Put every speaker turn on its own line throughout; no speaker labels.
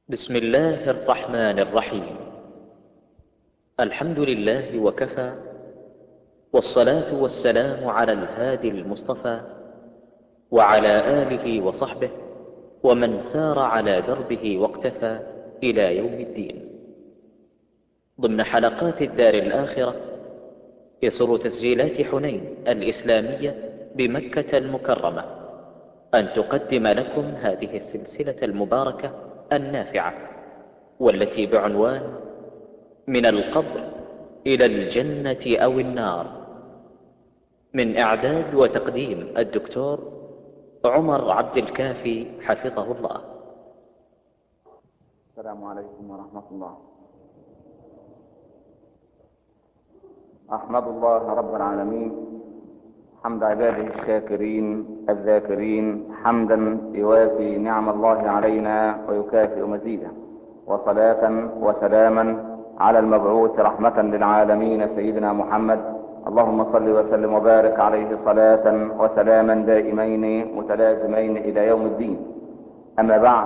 بسم الله الرحمن الرحيم الحمد لله وكفى والصلاة والسلام على الهادي المصطفى وعلى آله وصحبه ومن سار على دربه واقتفى إلى يوم الدين ضمن حلقات الدار الآخرة يسر تسجيلات حنين الإسلامية بمكة المكرمة أن تقدم لكم هذه السلسلة المباركة النافعة والتي بعنوان من القبر إلى الجنة أو النار من إعداد وتقديم الدكتور عمر عبد الكافي حفظه الله
السلام عليكم ورحمة الله أحمد الله رب العالمين حمد عباده الشاكرين الذاكرين حمدا يوافي نعم الله علينا ويكافئ مزيده وصلاة وسلاما على المبعوث رحمة للعالمين سيدنا محمد اللهم صل وسلم وبارك عليه صلاة وسلاما دائمين متلازمين إلى يوم الدين أما بعد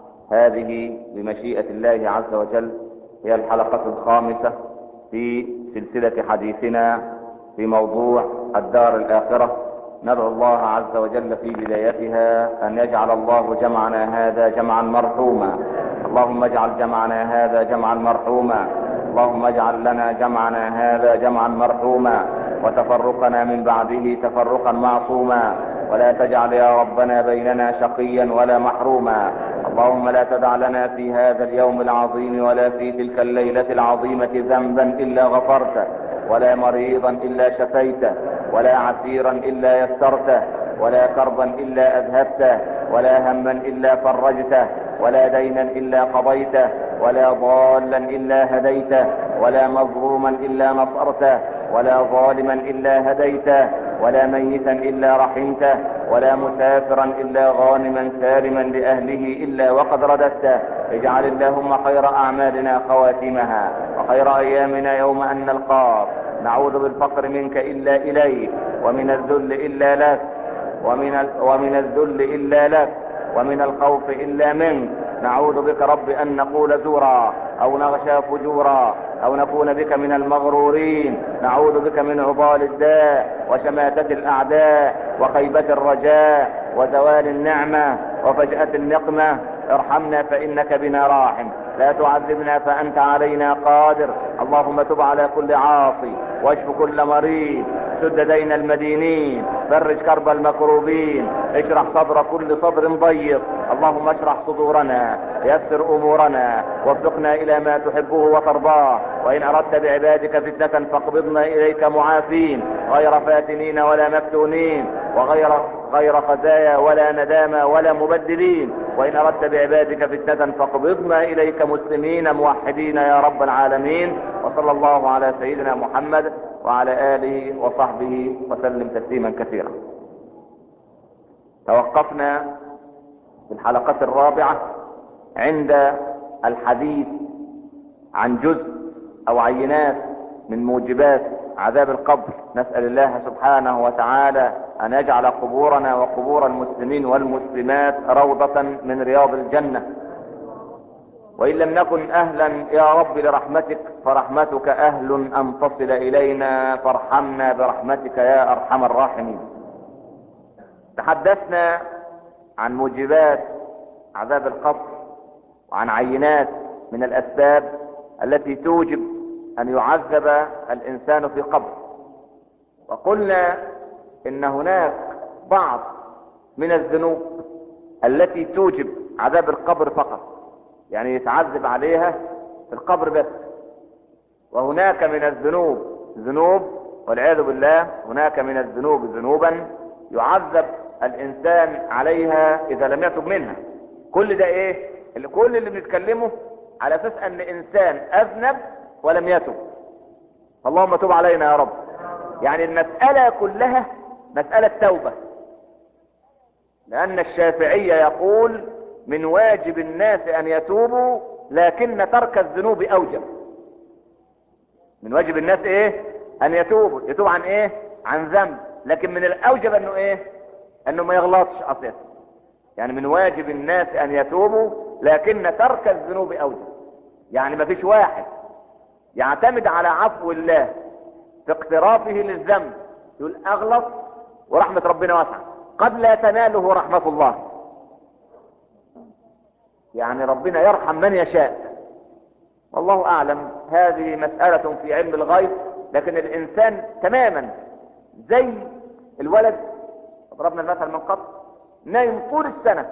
هذه بمشيئة الله عز وجل هي الحلقة الخامسة في سلسلة حديثنا في موضوع الدار الآخرة ندعو الله عز وجل في بدايتها أن يجعل الله جمعنا هذا جمعا مرحوما اللهم اجعل جمعنا هذا جمعا مرحوما اللهم اجعل لنا جمعنا هذا جمعا مرحوما وتفرقنا من بعده تفرقا معصوما ولا تجعل يا ربنا بيننا شقيا ولا محروما اللهم لا تدع لنا في هذا اليوم العظيم ولا في تلك الليلة العظيمة ذنبا إلا غفرته ولا مريضا إلا شفيته ولا عسيرا إلا يسرته ولا كربا إلا أذهبته ولا هما إلا فرجته ولا دينا إلا قضيته ولا ضالا إلا هديته ولا مظلوما إلا نصرته ولا ظالما إلا هديته ولا ميتا إلا رحمته ولا مسافرا إلا غانما سالما لأهله إلا وقد رددته اجعل اللهم خير أعمالنا خواتمها وخير أيامنا يوم أن نلقاك نعوذ بالفقر منك إلا إليك ومن الذل إلا لك ومن, ال... ومن الذل إلا لك ومن الخوف إلا منك نعوذ بك رب أن نقول زورا أو نغشى فجورا أو نكون بك من المغرورين نعوذ بك من عضال الداء وشماتة الأعداء وخيبة الرجاء وزوال النعمة وفجأة النقمة ارحمنا فإنك بنا راحم لا تعذبنا فأنت علينا قادر اللهم تب على كل عاصي واشف كل مريض سد دين المدينين فرج كرب المكروبين اشرح صدر كل صدر ضيق اللهم اشرح صدورنا يسر امورنا وفقنا الى ما تحبه وترضاه وان اردت بعبادك فتنة فاقبضنا اليك معافين غير فاتنين ولا مفتونين وغير غير خزايا ولا ندامة ولا مبدلين وان اردت بعبادك فتنة فاقبضنا اليك مسلمين موحدين يا رب العالمين وصلى الله على سيدنا محمد وعلى آله وصحبه وسلم تسليما كثيرا توقفنا في الحلقة الرابعة عند الحديث عن جزء او عينات من موجبات عذاب القبر نسأل الله سبحانه وتعالى ان يجعل قبورنا وقبور المسلمين والمسلمات روضة من رياض الجنة وإن لم نكن أهلا يا رب لرحمتك فرحمتك أهل أن تصل إلينا فارحمنا برحمتك يا أرحم الراحمين تحدثنا عن موجبات عذاب القبر وعن عينات من الأسباب التي توجب أن يعذب الإنسان في قبر وقلنا إن هناك بعض من الذنوب التي توجب عذاب القبر فقط يعني يتعذب عليها في القبر بس وهناك من الذنوب ذنوب والعياذ بالله هناك من الذنوب ذنوبا يعذب الانسان عليها اذا لم يتب منها كل ده ايه اللي كل اللي بنتكلمه على اساس ان انسان اذنب ولم يتب اللهم تب علينا يا رب يعني المسألة كلها مسألة توبة لان الشافعي يقول من واجب الناس ان يتوبوا لكن ترك الذنوب اوجب من واجب الناس ايه ان يتوبوا يتوب عن ايه عن ذنب لكن من الاوجب انه ايه انه ما يغلطش اساسا يعني من واجب الناس ان يتوبوا لكن ترك الذنوب اوجب يعني مفيش واحد يعتمد على عفو الله في اقترافه للذنب يقول اغلط ورحمة ربنا واسعة قد لا تناله رحمة الله يعني ربنا يرحم من يشاء والله اعلم هذه مسألة في علم الغيب لكن الانسان تماما زي الولد ضربنا المثل من قبل نايم طول السنة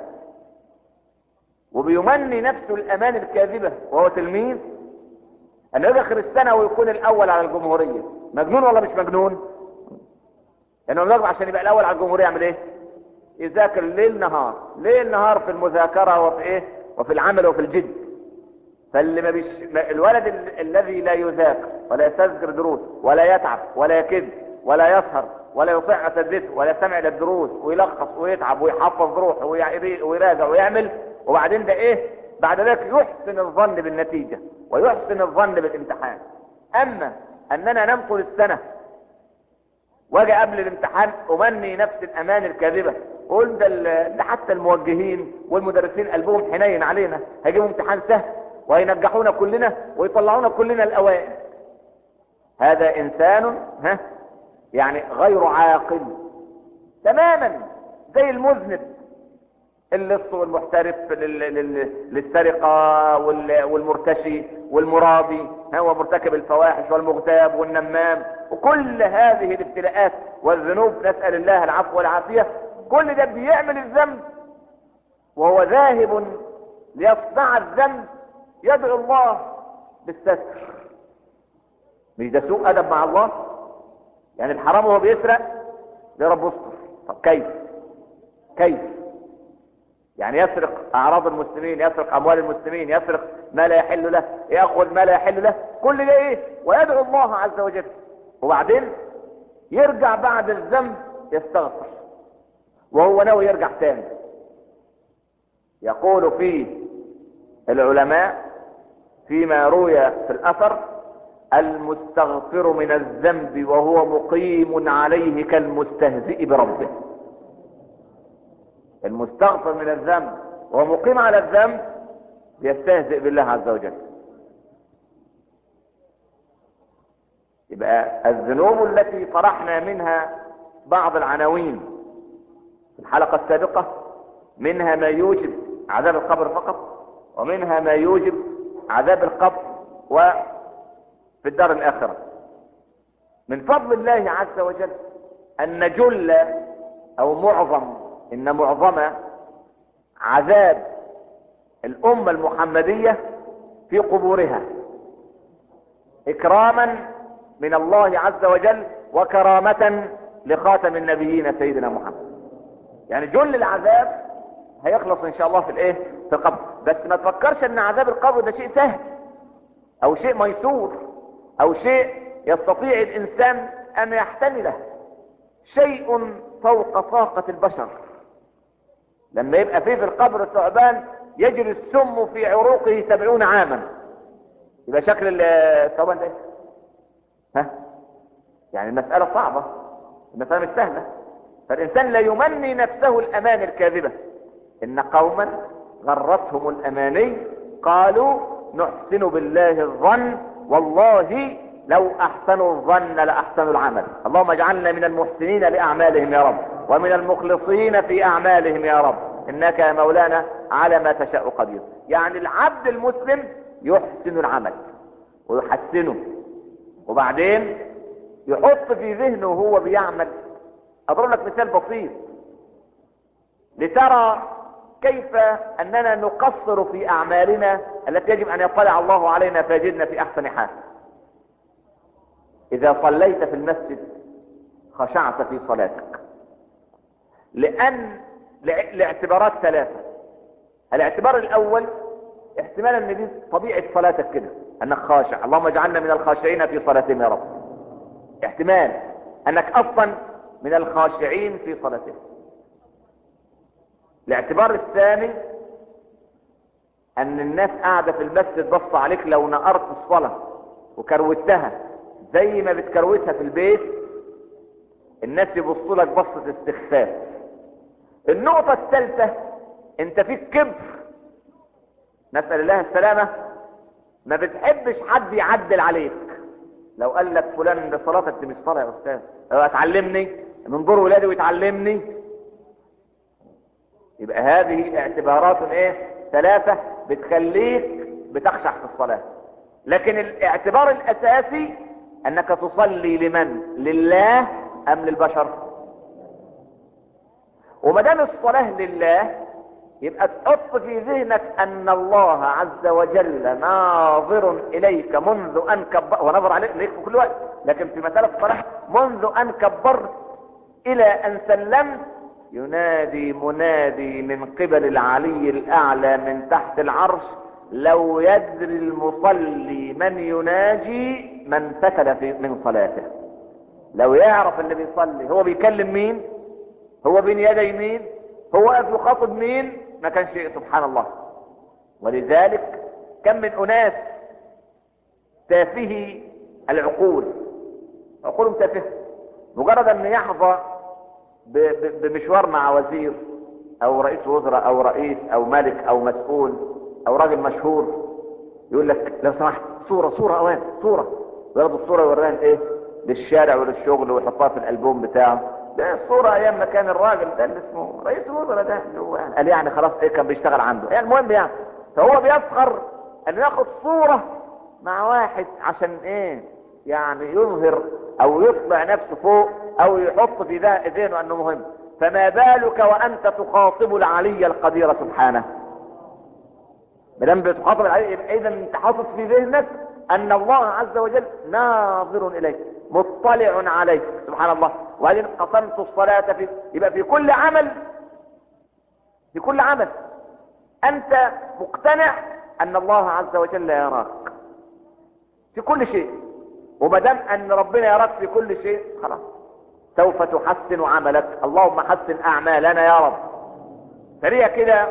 وبيمني نفسه الامان الكاذبة وهو تلميذ انه يجي اخر السنة ويكون الاول على الجمهورية مجنون ولا مش مجنون لانه يعني عشان يبقى الاول على الجمهورية يعمل ايه يذاكر ليل نهار ليل نهار في المذاكرة وفي ايه وفي العمل وفي الجد فاللي ما بيش الولد ال... الذي لا يذاكر ولا يستذكر دروس ولا يتعب ولا يكذب ولا يسهر ولا يطيع اساتذته ولا يستمع للدروس ويلخص ويتعب ويحفظ روحه ويراجع ويعمل وبعدين ده ايه بعد ذلك يحسن الظن بالنتيجة ويحسن الظن بالامتحان اما اننا ننقل السنة واجي قبل الامتحان امني نفس الامان الكاذبة قول ده, ده حتى الموجهين والمدرسين قلبهم حنين علينا هيجيبوا امتحان سهل وهينجحونا كلنا ويطلعونا كلنا الاوائل هذا انسان ها يعني غير عاقل تماما زي المذنب اللص والمحترف للسرقة والمرتشي والمرابي هو مرتكب الفواحش والمغتاب والنمام وكل هذه الابتلاءات والذنوب نسأل الله العفو والعافية كل ده بيعمل الذنب وهو ذاهب ليصنع الذنب يدعو الله بالستر مش ده سوء ادب مع الله يعني الحرام وهو بيسرق يا رب استر طب كيف كيف يعني يسرق اعراض المسلمين يسرق اموال المسلمين يسرق ما لا يحل له ياخذ ما لا يحل له كل ده ايه ويدعو الله عز وجل وبعدين يرجع بعد الذنب يستغفر وهو ناوي يرجع تاني يقول فيه العلماء فيما روي في الاثر المستغفر من الذنب وهو مقيم عليه كالمستهزئ بربه المستغفر من الذنب وهو مقيم على الذنب يستهزئ بالله عز وجل يبقى الذنوب التي طرحنا منها بعض العناوين في الحلقة السابقة منها ما يوجب عذاب القبر فقط ومنها ما يوجب عذاب القبر وفي الدار الآخرة من فضل الله عز وجل أن جل أو معظم إن معظم عذاب الأمة المحمدية في قبورها إكراما من الله عز وجل وكرامة لخاتم النبيين سيدنا محمد يعني جل العذاب هيخلص ان شاء الله في الايه في القبر بس ما تفكرش ان عذاب القبر ده شيء سهل او شيء ميسور او شيء يستطيع الانسان ان يحتمله شيء فوق طاقة البشر لما يبقى فيه في القبر ثعبان يجري السم في عروقه سبعون عاما يبقى شكل الثعبان ده ها يعني المسألة صعبة المسألة مش سهلة فالإنسان لا يمني نفسه الأمان الكاذبة إن قوما غرتهم الأماني قالوا نحسن بالله الظن والله لو أحسنوا الظن لأحسنوا العمل اللهم اجعلنا من المحسنين لأعمالهم يا رب ومن المخلصين في أعمالهم يا رب إنك يا مولانا على ما تشاء قدير يعني العبد المسلم يحسن العمل ويحسنه وبعدين يحط في ذهنه وهو بيعمل اضرب لك مثال بسيط لترى كيف اننا نقصر في اعمالنا التي يجب ان يطلع الله علينا فيجدنا في احسن حال اذا صليت في المسجد خشعت في صلاتك لان لاعتبارات ثلاثة الاعتبار الاول احتمال ان دي طبيعة صلاتك كده انك خاشع اللهم اجعلنا من الخاشعين في صلاتهم يا رب احتمال انك اصلا من الخاشعين في صلاتهم الاعتبار الثاني ان الناس قاعدة في المسجد بص عليك لو نقرت الصلاة وكروتها زي ما بتكروتها في البيت الناس يبصوا لك بصة استخفاف النقطة الثالثة انت فيك كبر نسأل الله السلامة ما بتحبش حد يعدل عليك لو قال لك فلان ده صلاتك دي مش صلاة يا استاذ لو هتعلمني من دور ولادي ويتعلمني يبقى هذه اعتبارات ايه ثلاثة بتخليك بتخشع في الصلاة لكن الاعتبار الاساسي انك تصلي لمن لله ام للبشر وما دام الصلاة لله يبقى تحط في ذهنك ان الله عز وجل ناظر اليك منذ ان كبر ونظر عليك في كل وقت لكن في مسألة الصلاة منذ ان كبرت الى ان سلمت ينادي منادي من قبل العلي الاعلى من تحت العرش لو يدري المصلي من يناجي من فتل في من صلاته لو يعرف اللي بيصلي هو بيكلم مين هو بين يدي مين هو واقف يخاطب مين ما كان شيء سبحان الله ولذلك كم من اناس تافهي العقول عقولهم تافهه مجرد ان يحظى بمشوار مع وزير او رئيس وزراء او رئيس او ملك او مسؤول او راجل مشهور يقول لك لو سمحت صورة صورة اوان صورة وياخد الصورة يوريها ايه للشارع وللشغل ويحطها في الالبوم بتاعه ده الصورة ايام ما كان الراجل ده اللي اسمه رئيس الوزراء ده اللي هو يعني قال يعني خلاص ايه كان بيشتغل عنده يعني المهم يعني فهو بيفخر انه ياخد صورة مع واحد عشان ايه يعني يظهر او يطلع نفسه فوق او يحط في ذهنه انه مهم فما بالك وانت تخاطب العلي القدير سبحانه مدام بتخاطب العلي يبقى اذا انت حاطط في ذهنك ان الله عز وجل ناظر اليك مطلع عليك سبحان الله وبعدين قسمت الصلاة في يبقى في كل عمل في كل عمل انت مقتنع ان الله عز وجل يراك في كل شيء وما دام ان ربنا يراك في كل شيء خلاص سوف تحسن عملك اللهم حسن اعمالنا يا رب سريع كده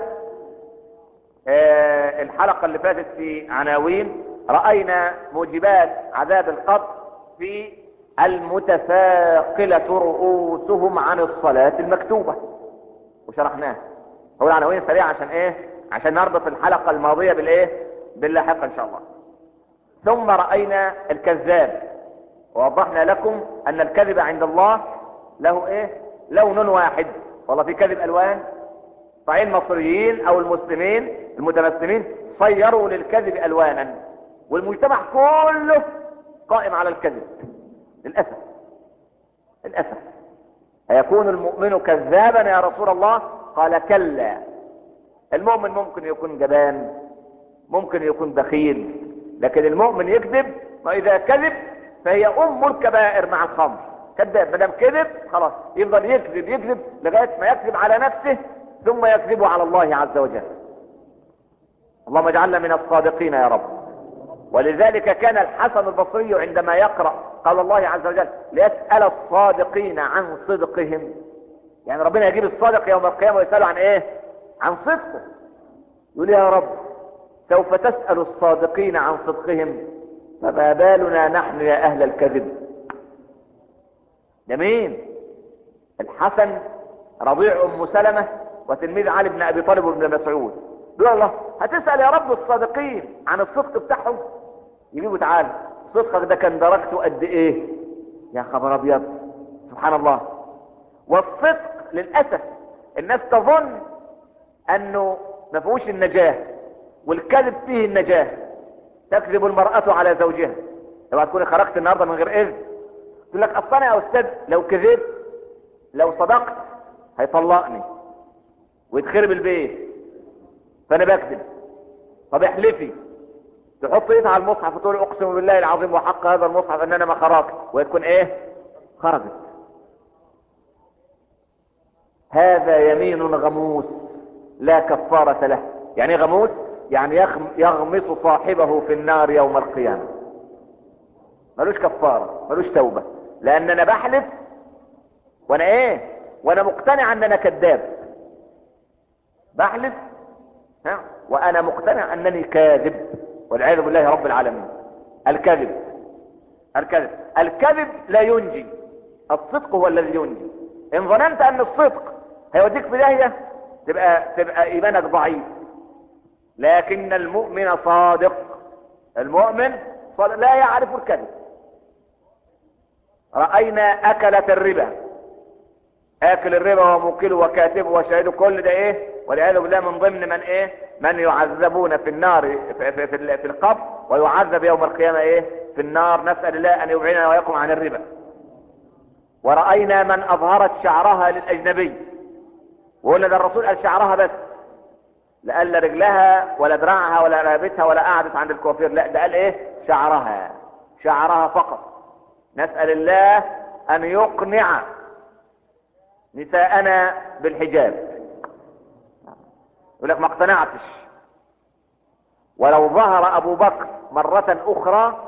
آه الحلقة اللي فاتت في عناوين رأينا موجبات عذاب القبر في المتثاقلة رؤوسهم عن الصلاة المكتوبة وشرحناها هو العناوين سريعة عشان ايه عشان نربط الحلقة الماضية بالايه باللاحقة ان شاء الله ثم رأينا الكذاب ووضحنا لكم ان الكذب عند الله له ايه لون واحد والله في كذب الوان صحيح المصريين او المسلمين المتمسلمين صيروا للكذب الوانا والمجتمع كله قائم على الكذب للأسف للأسف أيكون المؤمن كذابا يا رسول الله قال كلا المؤمن ممكن يكون جبان ممكن يكون بخيل لكن المؤمن يكذب وإذا كذب فهي أم الكبائر مع الخمر كذاب ما دام كذب خلاص يفضل يكذب يكذب لغاية ما يكذب على نفسه ثم يكذب على الله عز وجل اللهم اجعلنا من الصادقين يا رب ولذلك كان الحسن البصري عندما يقرأ قال الله عز وجل ليسأل الصادقين عن صدقهم يعني ربنا يجيب الصادق يوم القيامة ويسأله عن ايه عن صدقه يقول يا رب سوف تسأل الصادقين عن صدقهم فما بالنا نحن يا اهل الكذب ده مين الحسن رضيع ام سلمة وتلميذ علي بن ابي طالب وابن مسعود يقول الله هتسأل يا رب الصادقين عن الصدق بتاعهم يجيبوا تعالى صدقك ده كان درجته قد ايه يا خبر ابيض سبحان الله والصدق للأسف الناس تظن انه ما فيهوش النجاة والكذب فيه النجاة تكذب المرأة على زوجها لو هتكوني خرجت النهاردة من غير اذن تقول لك اصلا يا استاذ لو كذبت لو صدقت هيطلقني ويتخرب البيت فانا بكذب طب احلفي تحط ايدها على المصحف وتقول اقسم بالله العظيم وحق هذا المصحف ان انا ما خرجت وتكون ايه خرجت هذا يمين غموس لا كفارة له يعني ايه غموس يعني يغمس صاحبه في النار يوم القيامة ملوش كفارة ملوش توبة لان انا بحلف وانا ايه وانا مقتنع ان انا كذاب بحلف ها وانا مقتنع انني كاذب والعياذ بالله رب العالمين الكذب الكذب الكذب لا ينجي الصدق هو الذي ينجي ان ظننت ان الصدق هيوديك في داهيه تبقى تبقى ايمانك ضعيف لكن المؤمن صادق المؤمن صادق لا يعرف الكذب رأينا أكلة الربا آكل الربا وموكله وكاتبه وشاهده كل ده إيه والعياذ بالله من ضمن من إيه من يعذبون في النار في, في, في, في القبر ويعذب يوم القيامة إيه في النار نسأل الله أن يبعدنا وإياكم عن الربا ورأينا من أظهرت شعرها للأجنبي وقلنا ده الرسول قال شعرها بس لا قال لا رجلها ولا دراعها ولا رقبتها ولا قعدت عند الكوافير لا ده قال ايه شعرها شعرها فقط نسأل الله ان يقنع نساءنا بالحجاب يقول لك ما اقتنعتش ولو ظهر ابو بكر مرة اخرى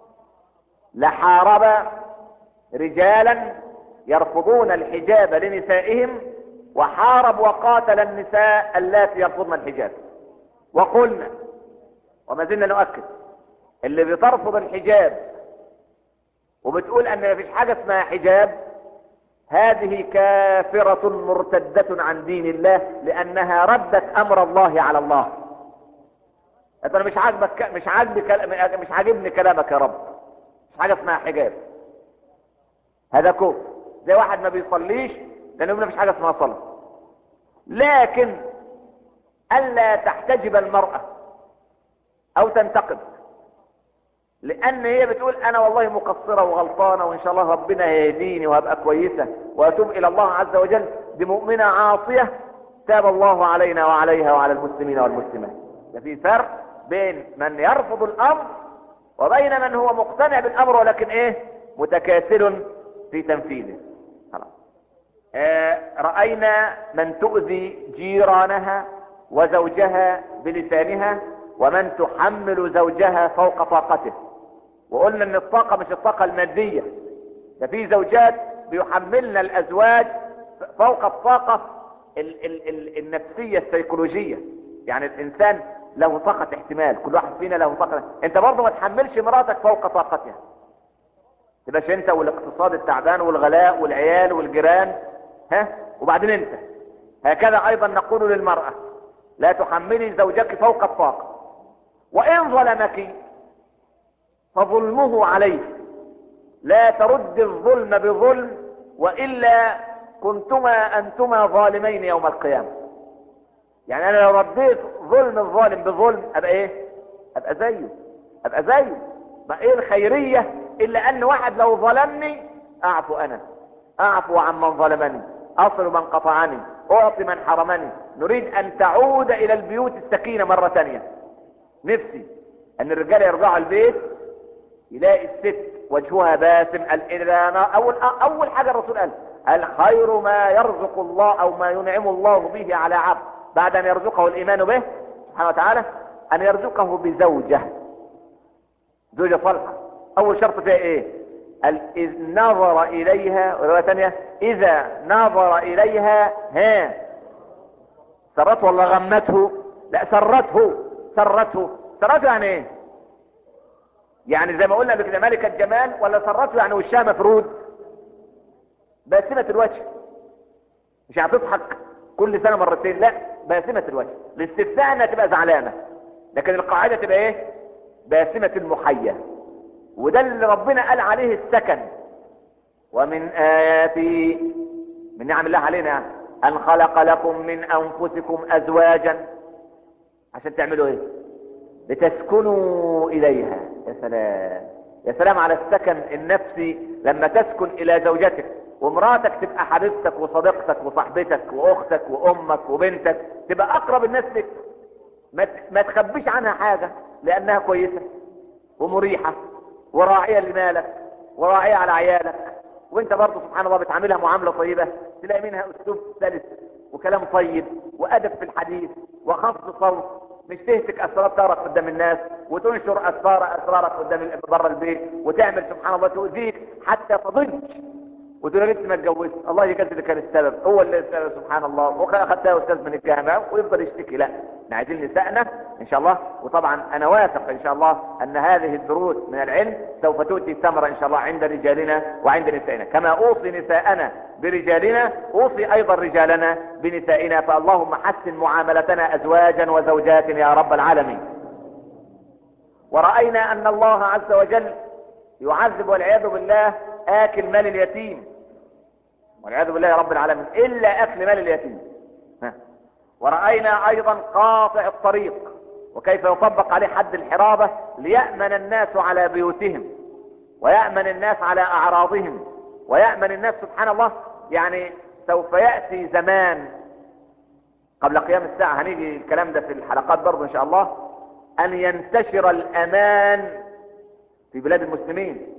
لحارب رجالا يرفضون الحجاب لنسائهم وحارب وقاتل النساء اللاتي يرفضن الحجاب وقلنا وما زلنا نؤكد اللي بترفض الحجاب وبتقول ان مفيش حاجة اسمها حجاب هذه كافرة مرتدة عن دين الله لانها ردت امر الله على الله انت مش عاجبك مش عاجبك مش عاجبني كلامك يا رب مش حاجة اسمها حجاب هذا كفر زي واحد ما بيصليش لانه ما فيش حاجة اسمها صلاة لكن الا تحتجب المرأة او تنتقد لان هي بتقول انا والله مقصرة وغلطانة وان شاء الله ربنا يهديني وهبقى كويسة واتوب الى الله عز وجل دي مؤمنة عاصية تاب الله علينا وعليها وعلى المسلمين والمسلمات ده في فرق بين من يرفض الامر وبين من هو مقتنع بالامر ولكن ايه متكاسل في تنفيذه خلاص آه رأينا من تؤذي جيرانها وزوجها بلسانها ومن تحمل زوجها فوق طاقته وقلنا ان الطاقة مش الطاقة المادية ده في زوجات بيحملن الازواج فوق الطاقة ال ال ال النفسية السيكولوجية يعني الانسان له طاقة احتمال كل واحد فينا له طاقة انت برضه ما تحملش مراتك فوق طاقتها تبقاش انت والاقتصاد التعبان والغلاء والعيال والجيران ها وبعدين انت هكذا ايضا نقول للمرأة لا تحملي زوجك فوق الطاقة وان ظلمك فظلمه عليه لا ترد الظلم بظلم وإلا كنتما أنتما ظالمين يوم القيامة يعني أنا لو رديت ظلم الظالم بظلم أبقى إيه أبقى زيه أبقى زيه ما إيه الخيرية إلا أن واحد لو ظلمني أعفو أنا أعفو عن من ظلمني أصل من قطعني أعطي من حرمني نريد أن تعود إلى البيوت السكينة مرة ثانية نفسي أن الرجال يرجعوا البيت يلاقي الست وجهها باسم الإذان أول, أول حاجة الرسول قال الخير ما يرزق الله أو ما ينعم الله به على عبد بعد أن يرزقه الإيمان به سبحانه وتعالى أن يرزقه بزوجة زوجة صالحة أول شرط فيها إيه قال إذ نظر إليها ورواية ثانية إذا نظر إليها ها سرته ولا غمته لا سرته سرته سرته يعني ايه يعني زي ما قلنا بكده ملكة جمال ولا سرته يعني وشها مفرود باسمة الوجه مش هتضحك كل سنة مرتين لا باسمة الوجه الاستثناء انها تبقى زعلانة لكن القاعدة تبقى ايه باسمة المحية وده اللي ربنا قال عليه السكن ومن آياته من نعم الله علينا يعني أن خلق لكم من أنفسكم أزواجا عشان تعملوا ايه لتسكنوا إليها يا سلام يا سلام على السكن النفسي لما تسكن إلى زوجتك ومراتك تبقى حبيبتك وصديقتك وصاحبتك وأختك وأمك وبنتك تبقى أقرب الناس لك ما ما تخبيش عنها حاجة لأنها كويسة ومريحة وراعية لمالك وراعية على عيالك وانت برضه سبحان الله بتعاملها معاملة طيبة تلاقي منها اسلوب سلس وكلام طيب وادب في الحديث وخفض صوت مش تهتك اسرار تارك قدام الناس وتنشر اسرار اسرارك قدام بره البيت وتعمل سبحان الله تؤذيك حتى تضج وتقول لسه ما اتجوزت الله يجازي اللي كان السبب هو اللي السبب سبحان الله واخدتها استاذ من الجامعه ويفضل يشتكي لا احنا عايزين نسائنا ان شاء الله وطبعا انا واثق ان شاء الله ان هذه الدروس من العلم سوف تؤتي ثمره ان شاء الله عند رجالنا وعند نسائنا كما اوصي نساءنا برجالنا اوصي ايضا رجالنا بنسائنا فاللهم حسن معاملتنا ازواجا وزوجات يا رب العالمين ورأينا ان الله عز وجل يعذب والعياذ بالله اكل مال اليتيم والعياذ بالله يا رب العالمين الا اكل مال اليتيم ها. ورأينا ايضا قاطع الطريق وكيف يطبق عليه حد الحرابة ليأمن الناس على بيوتهم ويأمن الناس على اعراضهم ويأمن الناس سبحان الله يعني سوف يأتي زمان قبل قيام الساعة هنيجي الكلام ده في الحلقات برضه ان شاء الله ان ينتشر الامان في بلاد المسلمين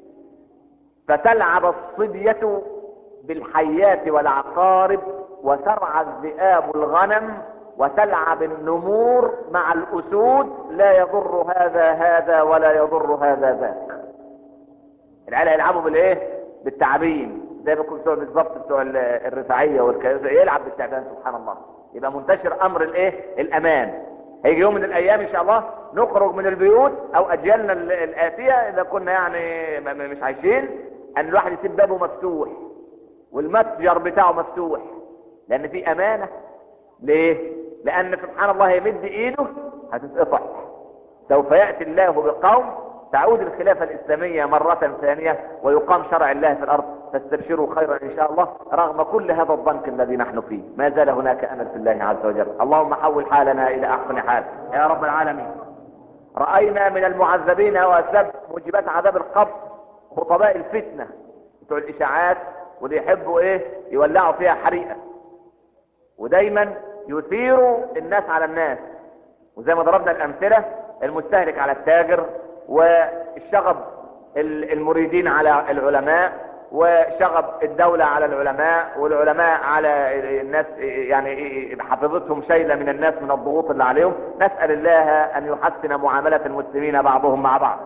فتلعب الصبية بالحيات والعقارب وترعى الذئاب الغنم وتلعب النمور مع الاسود لا يضر هذا هذا ولا يضر هذا ذاك العيال هيلعبوا بالايه بالتعابين زي ما كنت بتوع بالظبط بتوع الرفاعيه والكذا يلعب بالتعبان سبحان الله يبقى منتشر امر الايه الامان هيجي يوم من الايام ان شاء الله نخرج من البيوت او اجيالنا الاتيه اذا كنا يعني مش عايشين ان الواحد يسيب بابه مفتوح والمتجر بتاعه مفتوح لان في امانه ليه لان سبحان الله يمد ايده هتتقطع سوف ياتي الله بقوم تعود الخلافة الإسلامية مرة ثانية ويقام شرع الله في الأرض فاستبشروا خيرا إن شاء الله رغم كل هذا الضنك الذي نحن فيه ما زال هناك أمل في الله عز وجل اللهم حول حالنا إلى أحسن حال يا رب العالمين رأينا من المعذبين وأسباب موجبات عذاب القبر خطباء الفتنة بتوع الإشاعات واللي يحبوا إيه يولعوا فيها حريقة ودايما يثيروا الناس على الناس وزي ما ضربنا الأمثلة المستهلك على التاجر والشغب المريدين على العلماء وشغب الدولة على العلماء والعلماء على الناس يعني حفظتهم شيلة من الناس من الضغوط اللي عليهم نسأل الله أن يحسن معاملة المسلمين بعضهم مع بعض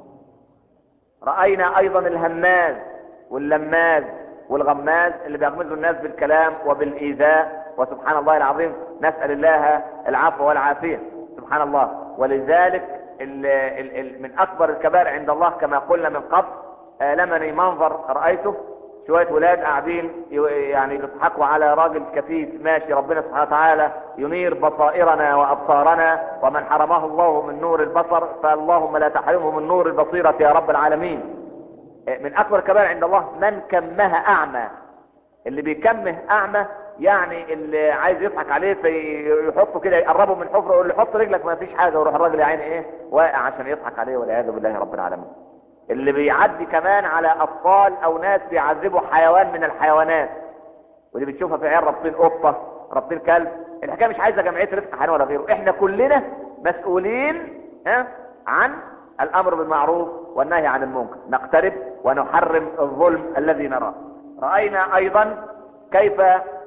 رأينا أيضا الهماز واللماز والغماز اللي بيغمزوا الناس بالكلام وبالإيذاء وسبحان الله العظيم نسأل الله العفو والعافية سبحان الله ولذلك ال ال ال من اكبر الكبائر عند الله كما قلنا من قبل آلمني منظر رأيته شوية ولاد قاعدين يعني بيضحكوا على راجل كفيف ماشي ربنا سبحانه وتعالى ينير بصائرنا وابصارنا ومن حرمه الله من نور البصر فاللهم لا تحرمه من نور البصيرة يا رب العالمين من اكبر الكبائر عند الله من كمها اعمى اللي بيكمه اعمى يعني اللي عايز يضحك عليه فيحطه كده يقربه من حفره يقول له حط رجلك ما فيش حاجه ويروح الراجل يا عيني ايه واقع عشان يضحك عليه والعياذ بالله رب العالمين اللي بيعدي كمان على اطفال او ناس بيعذبوا حيوان من الحيوانات ودي بتشوفها في عيال رابطين قطه رابطين كلب الحكايه مش عايزه جمعيه رفق حيوان ولا غيره احنا كلنا مسؤولين ها عن الامر بالمعروف والنهي عن المنكر نقترب ونحرم الظلم الذي نراه راينا ايضا كيف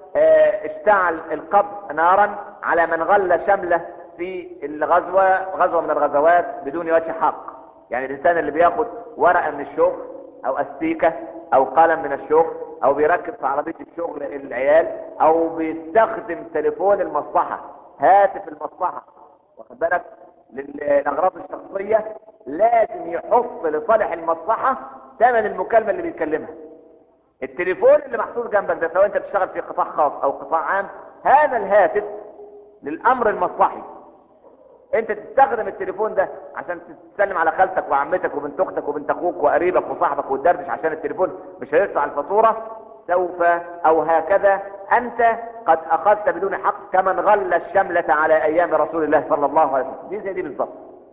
اشتعل القبر نارا على من غل شمله في الغزوة غزوة من الغزوات بدون وجه حق يعني الانسان اللي بياخد ورقة من الشغل او استيكة او قلم من الشغل او بيركب في عربية الشغل العيال او بيستخدم تليفون المصلحة هاتف المصلحة واخد بالك للاغراض الشخصية لازم يحط لصالح المصلحة ثمن المكالمة اللي بيتكلمها التليفون اللي محطوط جنبك ده سواء انت بتشتغل في قطاع خاص او قطاع عام هذا الهاتف للامر المصلحي انت تستخدم التليفون ده عشان تسلم على خالتك وعمتك وبنت اختك وبنت اخوك وقريبك وصاحبك وتدردش عشان التليفون مش هيدفع الفاتوره سوف او هكذا انت قد اخذت بدون حق كمن غل الشملة على ايام رسول الله صلى الله عليه وسلم دي زي دي بالظبط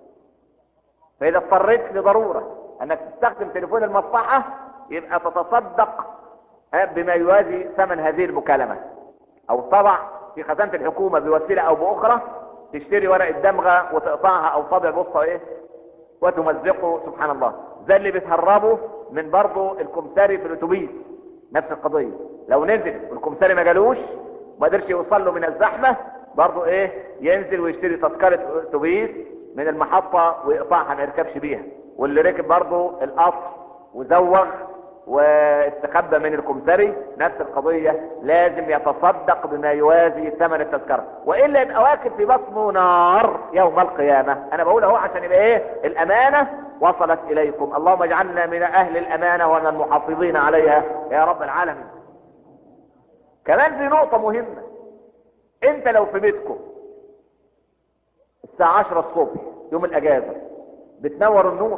فاذا اضطريت لضرورة انك تستخدم تليفون المصلحة يبقى تتصدق بما يوازي ثمن هذه المكالمة او طبع في خزانة الحكومة بوسيلة او باخرى تشتري ورقة دمغة وتقطعها او طابع بوسطة ايه وتمزقه سبحان الله زي اللي بتهربه من برضه الكمساري في الاتوبيس نفس القضية لو نزل والكمساري ما جالوش ما قدرش يوصل له من الزحمة برضه ايه ينزل ويشتري تذكرة اتوبيس من المحطة ويقطعها ما يركبش بيها واللي ركب برضه القطر وزوغ واستخبى من الكمسري نفس القضية لازم يتصدق بما يوازي ثمن التذكرة وإلا يبقى واكب في بطنه نار يوم القيامة أنا بقول أهو عشان يبقى إيه الأمانة وصلت إليكم اللهم اجعلنا من أهل الأمانة ومن المحافظين عليها يا رب العالمين كمان في نقطة مهمة أنت لو في بيتكم الساعة 10 الصبح يوم الأجازة بتنور النور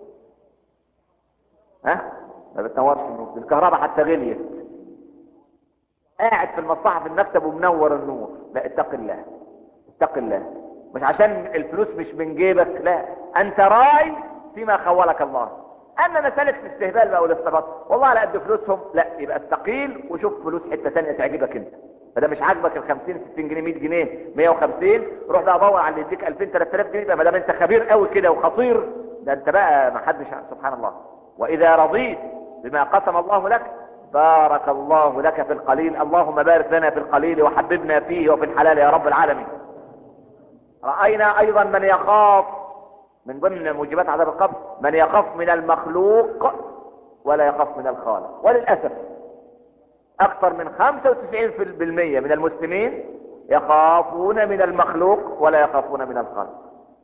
ها ما بتنورش النور الكهرباء حتى غليت قاعد في المصلحة في المكتب ومنور النور لا اتق الله اتق الله مش عشان الفلوس مش من جيبك لا انت راي فيما خولك الله اما مسألة الاستهبال بقى والاستباط والله على قد فلوسهم لا يبقى استقيل وشوف فلوس حتة تانية تعجبك انت فده مش عاجبك ال 50 60 جنيه 100 جنيه 150 روح بقى دور على اللي يديك 2000 3000 جنيه بقى ما دام انت خبير قوي كده وخطير ده انت بقى ما حدش سبحان الله واذا رضيت بما قسم الله لك بارك الله لك في القليل اللهم بارك لنا في القليل وحببنا فيه وفي الحلال يا رب العالمين رأينا ايضا من يخاف من ضمن موجبات عذاب القبر من يخاف من المخلوق ولا يخاف من الخالق وللأسف اكثر من 95% من المسلمين يخافون من المخلوق ولا يخافون من الخالق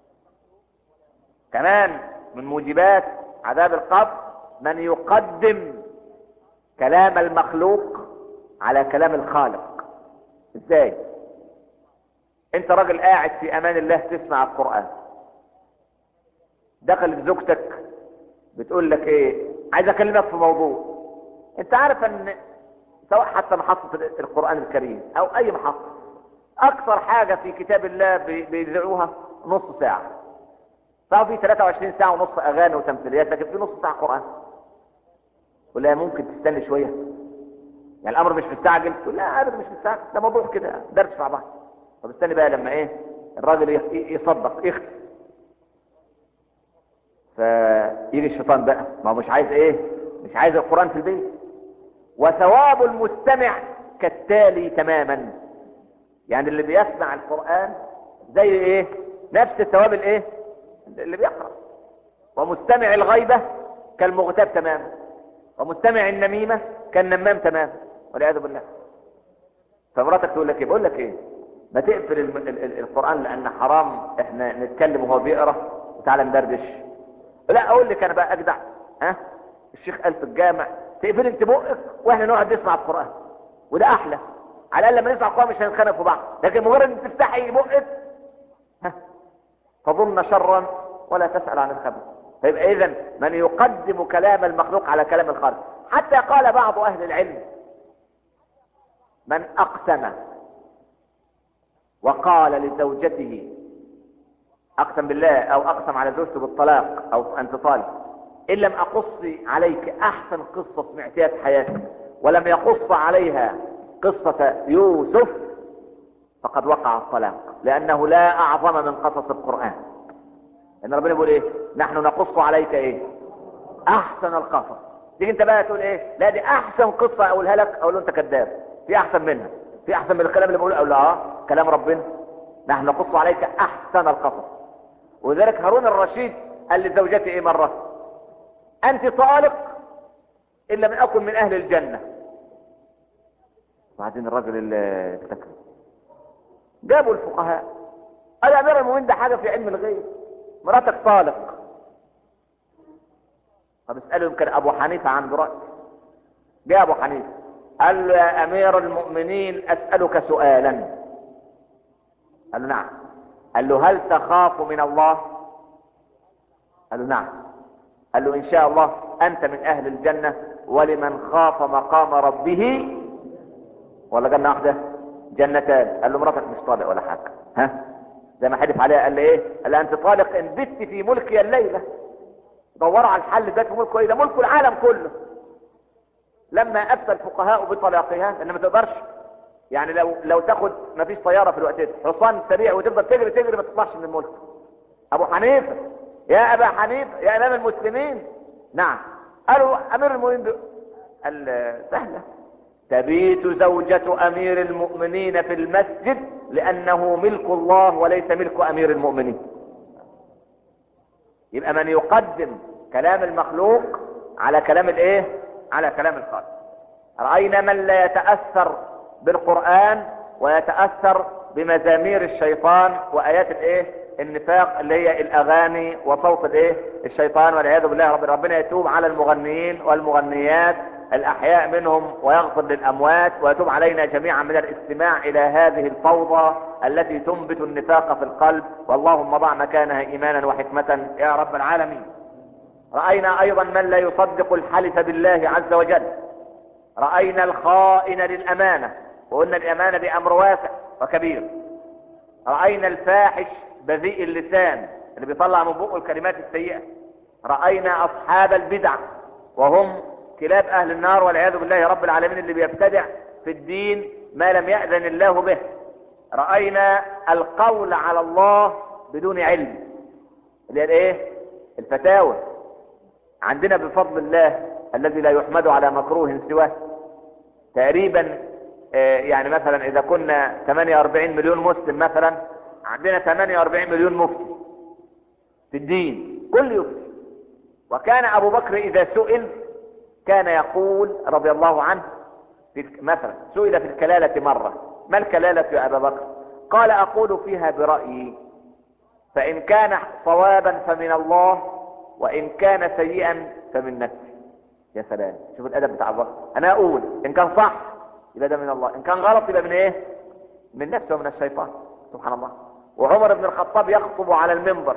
كمان من موجبات عذاب القبر من يقدم كلام المخلوق على كلام الخالق ازاي انت راجل قاعد في امان الله تسمع القرآن دخلت زوجتك بتقول لك ايه عايز اكلمك في موضوع انت عارف ان سواء حتى محطة القرآن الكريم او اي محطة اكثر حاجة في كتاب الله بيذيعوها نص ساعة فهو في 23 ساعة ونص اغاني وتمثيليات لكن في نص ساعة قرآن ولا ممكن تستنى شوية يعني الامر مش مستعجل تقول لا ابدا مش مستعجل ده موضوع كده درس مع بعض طب استني بقى لما ايه الراجل يصدق يختم فيجي الشيطان بقى ما هو مش عايز ايه مش عايز القرآن في البيت وثواب المستمع كالتالي تماما يعني اللي بيسمع القرآن زي ايه نفس الثواب الايه اللي بيقرأ ومستمع الغيبة كالمغتاب تماما ومستمع النميمة كالنمام تماما والعياذ بالله فمراتك تقول لك ايه بقول لك ايه ما تقفل الم... ال... ال... القرآن لان حرام احنا نتكلم وهو بيقرأ وتعالى ندردش لا اقول لك انا بقى اجدع ها الشيخ قال في الجامع تقفل انت بقك واحنا نقعد نسمع القرآن وده احلى على الاقل لما نسمع القرآن مش هنتخانق في بعض لكن مجرد ان تفتحي بقك ها تظن شرا ولا تسأل عن الخبر فيبقى اذا من يقدم كلام المخلوق على كلام الخالق حتى قال بعض اهل العلم من اقسم وقال لزوجته اقسم بالله او اقسم على زوجته بالطلاق او انت طالق ان لم اقص عليك احسن قصة سمعتها في حياتك ولم يقص عليها قصة يوسف فقد وقع الطلاق لانه لا اعظم من قصص القرآن ان ربنا بيقول ايه نحن نقص عليك ايه احسن القصص تيجي انت بقى تقول ايه لا دي احسن قصة اقولها لك اقول له انت كذاب في احسن منها في احسن من الكلام اللي بقوله اقول له اه كلام ربنا نحن نقص عليك احسن القصص ولذلك هارون الرشيد قال لزوجته ايه مرة انت طالق ان لم اكن من اهل الجنة وبعدين الرجل اللي افتكر جابوا الفقهاء قال يا امير المؤمنين ده حاجة في علم الغيب مراتك طالق طب اسأله يمكن ابو حنيفة عنده رأي جاء ابو حنيفة قال له يا امير المؤمنين اسألك سؤالا قال له نعم قال له هل تخاف من الله قال له نعم قال له ان شاء الله انت من اهل الجنة ولمن خاف مقام ربه ولا جنة واحدة جنتان قال له مراتك مش طالق ولا حاجة ها زي ما حدف عليها قال لي ايه قال لها انت طالق ان بت في ملكي الليلة دوروا على الحل ده في ملكه ايه ده ملك العالم كله لما افتى الفقهاء بطلاقها ان ما تقدرش يعني لو لو تاخد ما فيش طيارة في الوقت ده حصان سريع وتفضل تجري تجري ما تطلعش من الملك ابو حنيفة يا ابا حنيفة يا امام المسلمين نعم قالوا امير المؤمنين بي... قال سهلة تبيت زوجة امير المؤمنين في المسجد لانه ملك الله وليس ملك امير المؤمنين يبقى من يقدم كلام المخلوق على كلام الايه على كلام الخالق رأينا من لا يتأثر بالقرآن ويتأثر بمزامير الشيطان وآيات الايه النفاق اللي هي الاغاني وصوت الايه الشيطان والعياذ بالله رب ربنا يتوب على المغنيين والمغنيات الاحياء منهم ويغفر للاموات ويتوب علينا جميعا من الاستماع الى هذه الفوضى التي تنبت النفاق في القلب واللهم ضع مكانها ايمانا وحكمة يا رب العالمين رأينا ايضا من لا يصدق الحلف بالله عز وجل رأينا الخائن للامانة وقلنا الامانة دي امر واسع وكبير رأينا الفاحش بذيء اللسان اللي بيطلع من بقه الكلمات السيئة رأينا اصحاب البدع وهم كلاب اهل النار والعياذ بالله رب العالمين اللي بيبتدع في الدين ما لم يأذن الله به رأينا القول على الله بدون علم اللي هي الايه الفتاوى عندنا بفضل الله الذي لا يحمد على مكروه سواه تقريبا آه، يعني مثلا اذا كنا 48 مليون مسلم مثلا عندنا 48 مليون مفتي في الدين كل يفتي وكان ابو بكر اذا سئل كان يقول رضي الله عنه في مثلا سئل في الكلالة مرة ما الكلالة يا ابا بكر قال اقول فيها برأيي فان كان صوابا فمن الله وان كان سيئا فمن نفسي يا سلام شوف الادب بتاع ابو بكر انا اقول ان كان صح يبقى ده من الله ان كان غلط يبقى من ايه من نفسه ومن الشيطان سبحان الله وعمر بن الخطاب يخطب على المنبر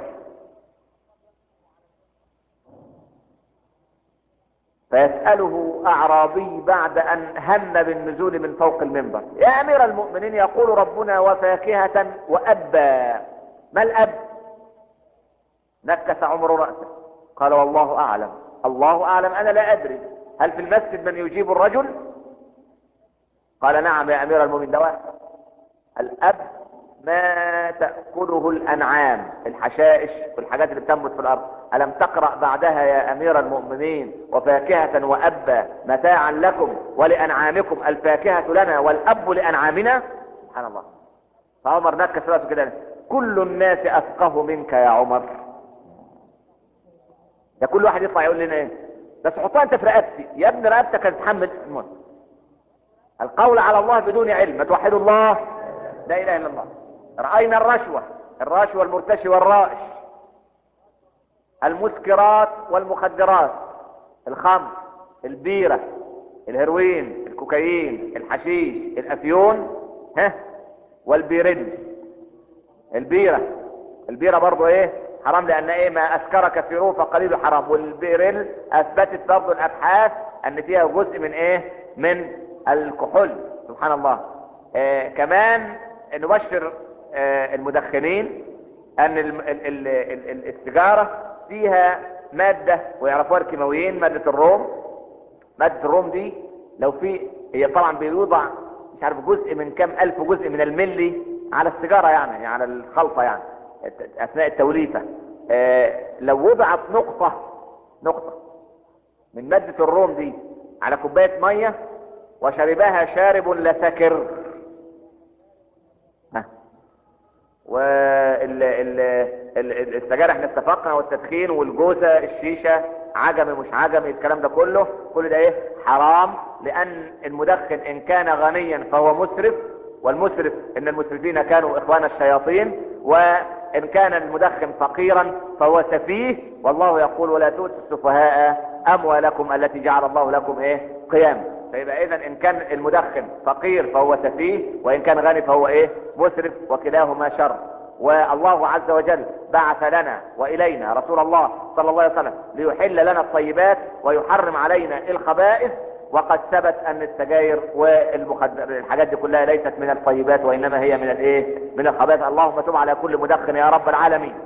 فيسأله أعرابي بعد أن هم بالنزول من فوق المنبر يا أمير المؤمنين يقول ربنا وفاكهة وأبا ما الأب نكس عمر رأسه قال والله أعلم الله أعلم أنا لا أدري هل في المسجد من يجيب الرجل قال نعم يا أمير المؤمنين ده واحد الأب ما تأكله الأنعام الحشائش والحاجات اللي بتنبت في الأرض ألم تقرأ بعدها يا أمير المؤمنين وفاكهة وأبا متاعا لكم ولأنعامكم الفاكهة لنا والأب لأنعامنا سبحان الله فعمر نكس راسه كده كل الناس أفقه منك يا عمر يا كل واحد يطلع يقول لنا ايه بس حطها انت في رقبتي يا ابن رقبتك هتتحمل الموت القول على الله بدون علم ما توحدوا الله لا اله الا الله رأينا الرشوة الرشوة المرتشي والرائش المسكرات والمخدرات الخمر البيرة الهيروين الكوكايين الحشيش الافيون ها والبيرل البيرة البيرة برضو ايه حرام لان ايه ما اسكر كثيره فقليله حرام والبيرل اثبتت برضو الابحاث ان فيها جزء من ايه من الكحول سبحان الله آه كمان نبشر آه المدخنين ان ال ال ال ال ال السيجارة فيها مادة ويعرفوها الكيماويين مادة الروم مادة الروم دي لو في هي طبعا بيوضع مش عارف جزء من كام الف جزء من الملي على السيجارة يعني, يعني على الخلطة يعني اثناء التوليفة آه لو وضعت نقطة نقطة من مادة الروم دي على كوباية مية وشربها شارب لسكر والسجاير احنا اتفقنا والتدخين والجوزة الشيشة عجمي مش عجمي الكلام ده كله كل ده ايه حرام لان المدخن ان كان غنيا فهو مسرف والمسرف ان المسرفين كانوا اخوان الشياطين وان كان المدخن فقيرا فهو سفيه والله يقول ولا تؤتوا السفهاء اموالكم التي جعل الله لكم ايه قيام فيبقى اذا ان كان المدخن فقير فهو سفيه وان كان غني فهو ايه مسرف وكلاهما شر والله عز وجل بعث لنا والينا رسول الله صلى الله عليه وسلم ليحل لنا الطيبات ويحرم علينا الخبائث وقد ثبت ان السجاير والمخدر الحاجات دي كلها ليست من الطيبات وانما هي من الايه من الخبائث اللهم تب على كل مدخن يا رب العالمين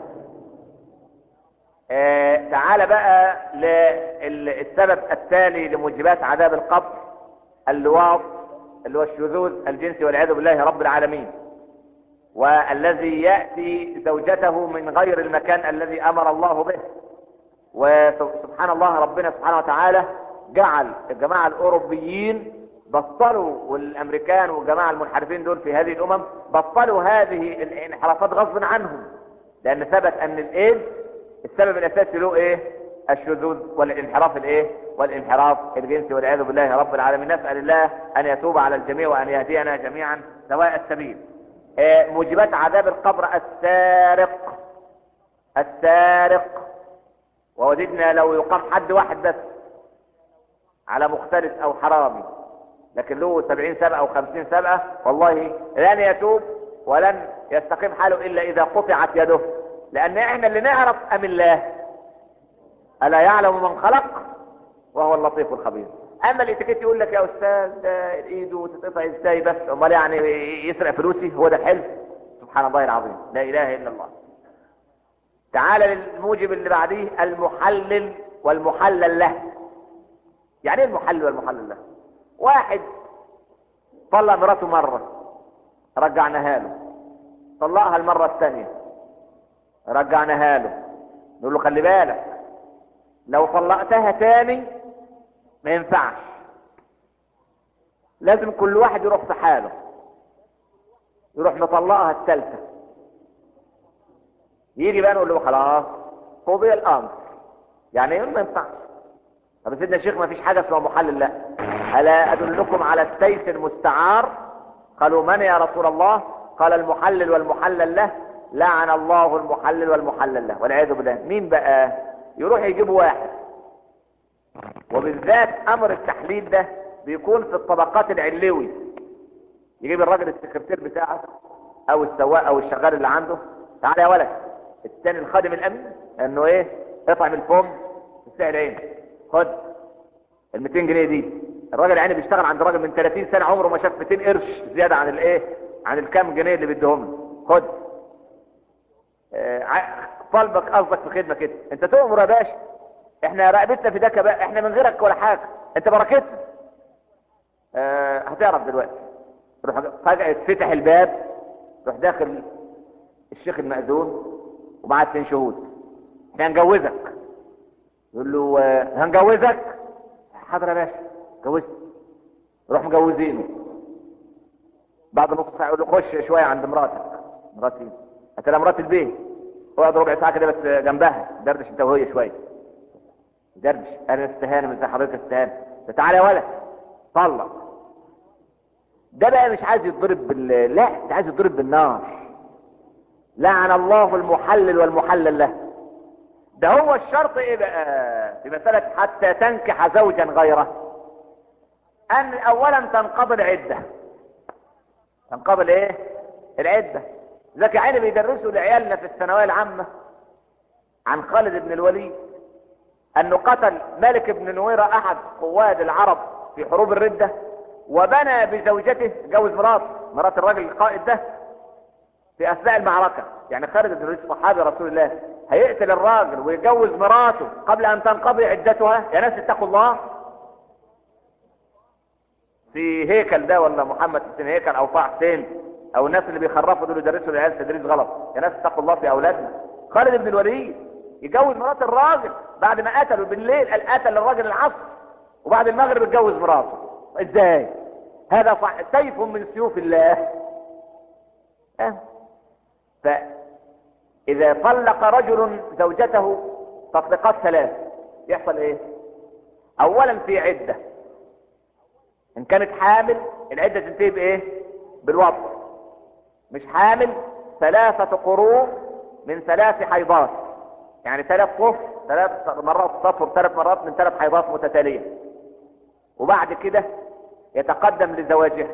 آه تعال بقى للسبب التالي لموجبات عذاب القبر اللواط اللي هو الشذوذ الجنسي والعياذ بالله رب العالمين والذي يأتي زوجته من غير المكان الذي أمر الله به وسبحان الله ربنا سبحانه وتعالى جعل الجماعة الأوروبيين بطلوا والأمريكان والجماعة المنحرفين دول في هذه الأمم بطلوا هذه الانحرافات غصبا عنهم لأن ثبت أن الإيد السبب الأساسي له إيه الشذوذ والانحراف الإيه والانحراف الجنسي والعياذ بالله رب العالمين نسأل الله أن يتوب على الجميع وأن يهدينا جميعا سواء السبيل آه، موجبات عذاب القبر السارق السارق ووددنا لو يقام حد واحد بس على مختلس او حرامي لكن له سبعين سبقة او خمسين سبقة والله لن يتوب ولن يستقيم حاله الا اذا قطعت يده لان احنا اللي نعرف ام الله الا يعلم من خلق وهو اللطيف الخبير اما الاتيكيت يقول لك يا استاذ ده ايده تتقطع ازاي بس امال يعني يسرق فلوسي هو ده الحلم سبحان الله العظيم لا اله الا الله تعال للموجب اللي بعديه المحلل والمحلل له يعني ايه المحلل والمحلل له واحد طلق مراته مرة رجعناها له طلقها المرة الثانية رجعناها له نقول له خلي بالك لو طلقتها تاني ما ينفعش لازم كل واحد يروح في حاله يروح مطلقها الثالثة يجي بقى نقول له خلاص قضي الامر يعني ايه ما ينفعش طب سيدنا الشيخ ما فيش حاجه اسمها محلل لا الا ادلكم على السيف المستعار قالوا من يا رسول الله قال المحلل والمحلل له لعن الله المحلل والمحلل له والعياذ بالله مين بقى يروح يجيب واحد وبالذات امر التحليل ده بيكون في الطبقات العلوي يجيب الراجل السكرتير بتاعه او السواق او الشغال اللي عنده تعالى يا ولد الثاني الخادم الامن انه ايه اطعم الفم السعر عين خد ال 200 جنيه دي الراجل يعني بيشتغل عند راجل من 30 سنه عمره ما شاف 200 قرش زياده عن الايه عن الكام جنيه اللي بيديهم له خد آه طالبك قصدك في خدمه كده انت تؤمر يا باشا احنا رقبتنا في دكه بقى احنا من غيرك ولا حاجه انت بركتنا آه هتعرف دلوقتي روح فجاه يتفتح الباب روح داخل الشيخ المأذون ومعاه اتنين شهود احنا هنجوزك يقول له آه، هنجوزك حاضر يا باشا جوزت روح مجوزينه بعد نص ساعه يقول له خش شويه عند مراتك مراتي قلت لها مرات البيت اقعد ربع ساعه كده بس جنبها دردش انت وهي شويه دردش انا استهانه من زي حضرتك استهانه تعالى يا ولد طلق ده بقى مش عايز يتضرب بال لا ده عايز يتضرب بالنار لعن الله المحلل والمحلل له ده هو الشرط ايه بقى في مسألة حتى تنكح زوجا غيره ان اولا تنقضي العدة تنقضي الايه العدة ذاك يا عيني بيدرسوا لعيالنا في الثانوية العامة عن خالد بن الوليد انه قتل مالك بن نويرة احد قواد العرب في حروب الردة وبنى بزوجته جوز مرات مرات الراجل القائد ده في اثناء المعركة يعني خالد بن الوليد صحابي رسول الله هيقتل الراجل ويجوز مراته قبل ان تنقضي عدتها يا ناس اتقوا الله في هيكل ده ولا محمد حسين هيكل او طه حسين او الناس اللي بيخرفوا دول يدرسوا العيال تدريس غلط يا ناس اتقوا الله في اولادنا خالد بن الوليد يجوز مرات الراجل بعد ما قتله بالليل قال قتل الراجل العصر وبعد المغرب اتجوز مراته ازاي هذا صح سيف من سيوف الله اه. فاذا طلق رجل زوجته تطليقات ثلاث يحصل ايه اولا في عده ان كانت حامل العده تنتهي بايه بالوضع مش حامل ثلاثه قروء من ثلاث حيضات يعني ثلاث طهر ثلاث مرات تطهر ثلاث مرات من ثلاث حيضات متتاليه وبعد كده يتقدم لزواجها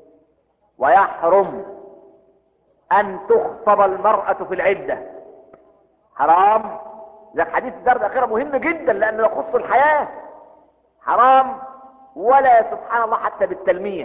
ويحرم ان تخطب المرأة في العدة حرام ده حديث الدار الاخيرة مهم جدا لانه يخص الحياة حرام ولا سبحان الله حتى بالتلميح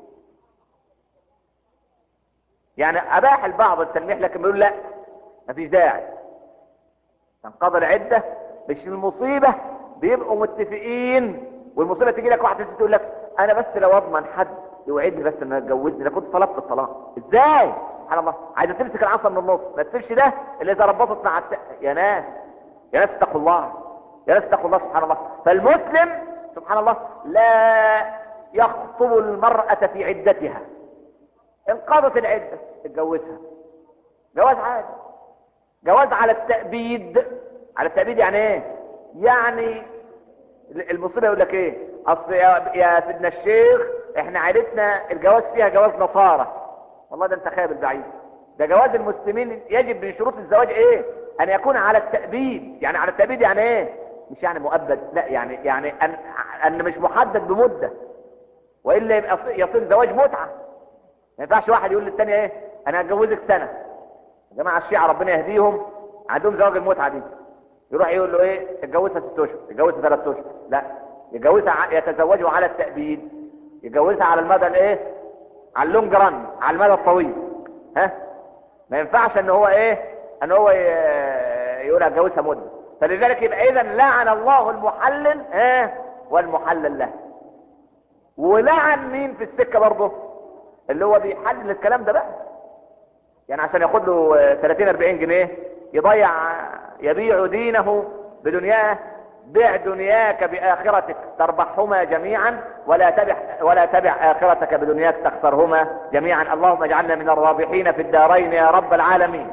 يعني اباح البعض التلميح لكن بيقول لا مفيش داعي تنقضي العدة مش المصيبة بيبقوا متفقين والمصيبة تيجي لك واحدة ست تقول لك انا بس لو اضمن حد يوعدني بس انه يتجوزني انا كنت طلبت الطلاق ازاي سبحان الله عايزه تمسك العصا من النص ما تسيبش ده اللي اذا ربطت مع الت... يا ناس يا ناس اتقوا الله يا ناس اتقوا الله سبحان الله فالمسلم سبحان الله لا يخطب المرأة في عدتها انقضت العدة اتجوزها جواز عادي جواز على التأبيد على التأبيد يعني ايه يعني المصيبه يقول لك ايه اصل يا, يا سيدنا الشيخ احنا عائلتنا الجواز فيها جواز نصارى والله ده انت خابل بعيد ده جواز المسلمين يجب من شروط الزواج ايه ان يكون على التأبيد يعني على التأبيد يعني ايه مش يعني مؤبد لا يعني يعني ان, أن مش محدد بمدة والا يبقى يصير زواج متعة ما ينفعش واحد يقول للتاني ايه انا هتجوزك سنة يا جماعة الشيعة ربنا يهديهم عندهم زواج المتعة دي يروح يقول له ايه اتجوزها ست اشهر اتجوزها ثلاث اشهر لا يجوزها يتزوجوا على التأبيد يجوزها على المدى الايه على اللونج ران على المدى الطويل ها ما ينفعش ان هو ايه ان هو يقول اتجوزها مده فلذلك يبقى اذا لعن الله المحلل ها والمحلل له ولعن مين في السكه برضه اللي هو بيحلل الكلام ده بقى يعني عشان ياخد له 30 40 جنيه يضيع يبيع دينه بدنياه بع دنياك بآخرتك تربحهما جميعا ولا تبع ولا تبع آخرتك بدنياك تخسرهما جميعا اللهم اجعلنا من الرابحين في الدارين يا رب العالمين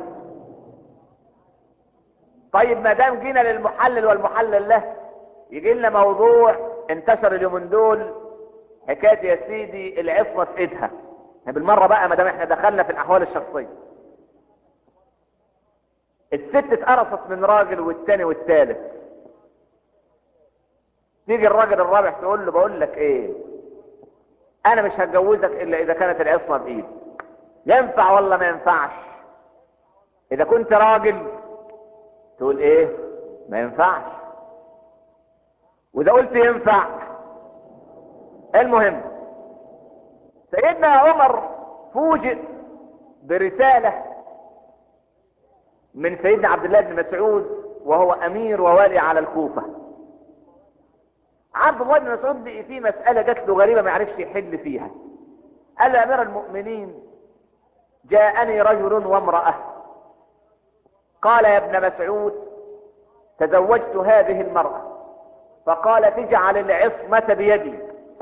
طيب ما دام جينا للمحلل والمحلل له يجي لنا موضوع انتشر اليومين دول حكايه يا سيدي العصمه في ايدها بالمره بقى ما دام احنا دخلنا في الاحوال الشخصيه الست اتقرصت من راجل والتاني والتالت تيجي الراجل الرابع تقول له بقول لك ايه انا مش هتجوزك الا اذا كانت العصمه بايدي ينفع ولا ما ينفعش اذا كنت راجل تقول ايه ما ينفعش واذا قلت ينفع المهم سيدنا عمر فوجئ برساله من سيدنا عبد الله بن مسعود وهو امير ووالي على الكوفه عبد الله بن مسعود لقي في مسألة جات له غريبة ما عرفش يحل فيها قال يا أمير المؤمنين جاءني رجل وامرأة قال يا ابن مسعود تزوجت هذه المرأة فقال تجعل العصمة بيدي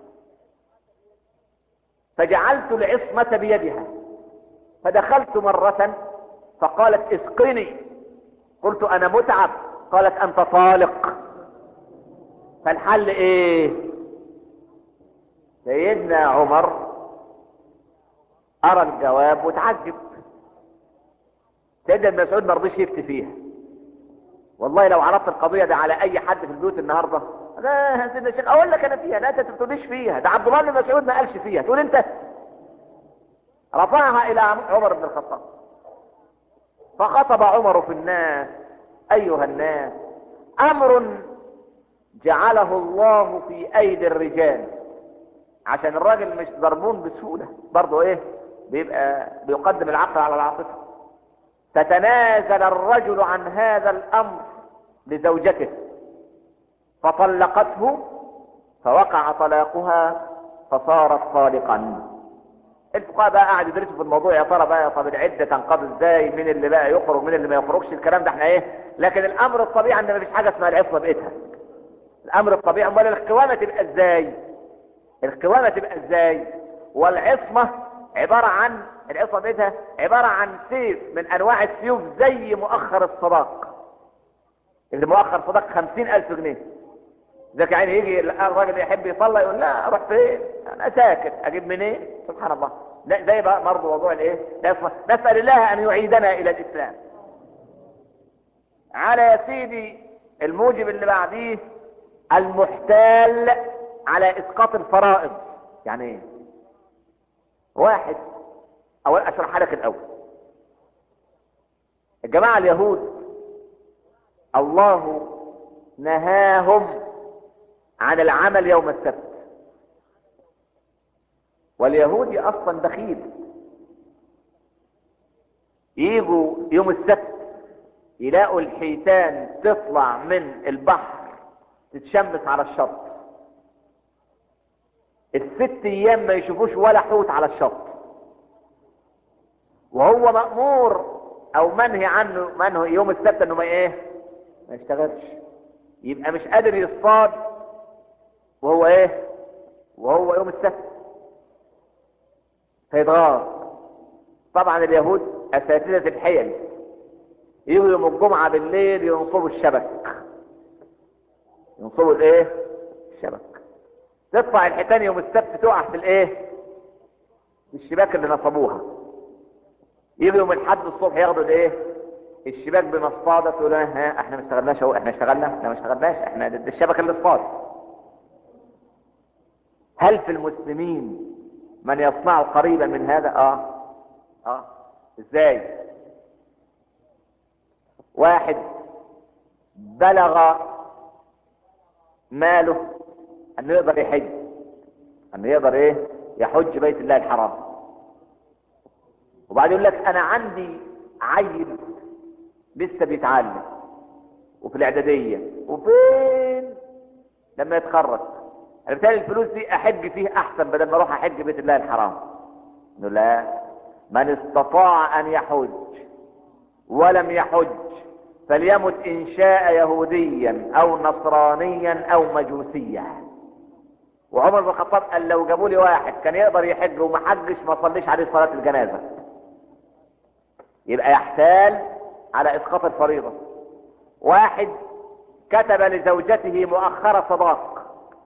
فجعلت العصمة بيدها فدخلت مرة فقالت اسقني قلت انا متعب قالت انت طالق فالحل ايه سيدنا عمر ارى الجواب وتعجب سيدنا ابن مسعود ما رضيش يفتي فيها والله لو عرضت القضيه دي على اي حد في البيوت النهارده لا سيدنا الشيخ اقول لك انا فيها لا انت ما تقوليش فيها ده عبد الله بن مسعود ما قالش فيها تقول انت رفعها الى عمر بن الخطاب فخطب عمر في الناس ايها الناس امر جعله الله في ايدي الرجال عشان الراجل مش ضربون بسهولة برضه ايه بيبقى بيقدم العقل على العاطفة فتنازل الرجل عن هذا الامر لزوجته فطلقته فوقع طلاقها فصارت طالقا الفقهاء بقى قاعد يدرسوا في الموضوع يا ترى بقى طب العده تنقضي ازاي مين اللي بقى يخرج مين اللي ما يخرجش الكلام ده احنا ايه لكن الامر الطبيعي ان مفيش حاجه اسمها العصمه بايدها الامر الطبيعي امال القوامه تبقى ازاي القوامه تبقى ازاي والعصمه عباره عن العصمه بايدها عباره عن سيف من انواع السيوف زي مؤخر الصداق اللي مؤخر صداق خمسين الف جنيه ذاك يعني يجي الراجل يحب يطلع يقول لا اروح فين انا ساكت اجيب منين سبحان الله لا زي بقى برضه موضوع الايه العصمه نسال الله ان يعيدنا الى الاسلام على يا سيدي الموجب اللي بعديه المحتال على اسقاط الفرائض يعني ايه واحد اول اشرح لك الاول الجماعه اليهود الله نهاهم عن العمل يوم السبت واليهودي اصلا بخيل يجوا يوم السبت يلاقوا الحيتان تطلع من البحر تتشمس على الشط الست ايام ما يشوفوش ولا حوت على الشط وهو مأمور او منهي عنه منهي يوم السبت انه ما ايه ما يشتغلش يبقى مش قادر يصطاد وهو ايه وهو يوم السبت فيتغار طبعا اليهود اساتذة الحيل يجوا يوم الجمعة بالليل ينصبوا الشبك ينصبوا الايه الشبك تطلع الحيتان يوم السبت تقع في الايه في الشباك اللي نصبوها يجوا يوم الحد الصبح ياخدوا الايه الشباك بمصطادة تقول ها احنا ما اشتغلناش اهو احنا اشتغلنا احنا ما اشتغلناش احنا ده الشبكة اللي اصطاد هل في المسلمين من يصنع قريبا من هذا اه اه ازاي واحد بلغ ماله انه يقدر يحج انه يقدر ايه يحج بيت الله الحرام وبعدين يقول لك انا عندي عيل لسه بيتعلم وفي الاعداديه وفين لما يتخرج انا بالتالي الفلوس دي احج فيه احسن بدل ما اروح احج بيت الله الحرام انه لا من استطاع ان يحج ولم يحج فليمت ان شاء يهوديا او نصرانيا او مجوسيا وعمر بن الخطاب قال لو جابوا لي واحد كان يقدر يحج وما حجش ما صليش عليه صلاه الجنازه يبقى يحتال على اسقاط الفريضه واحد كتب لزوجته مؤخر صداق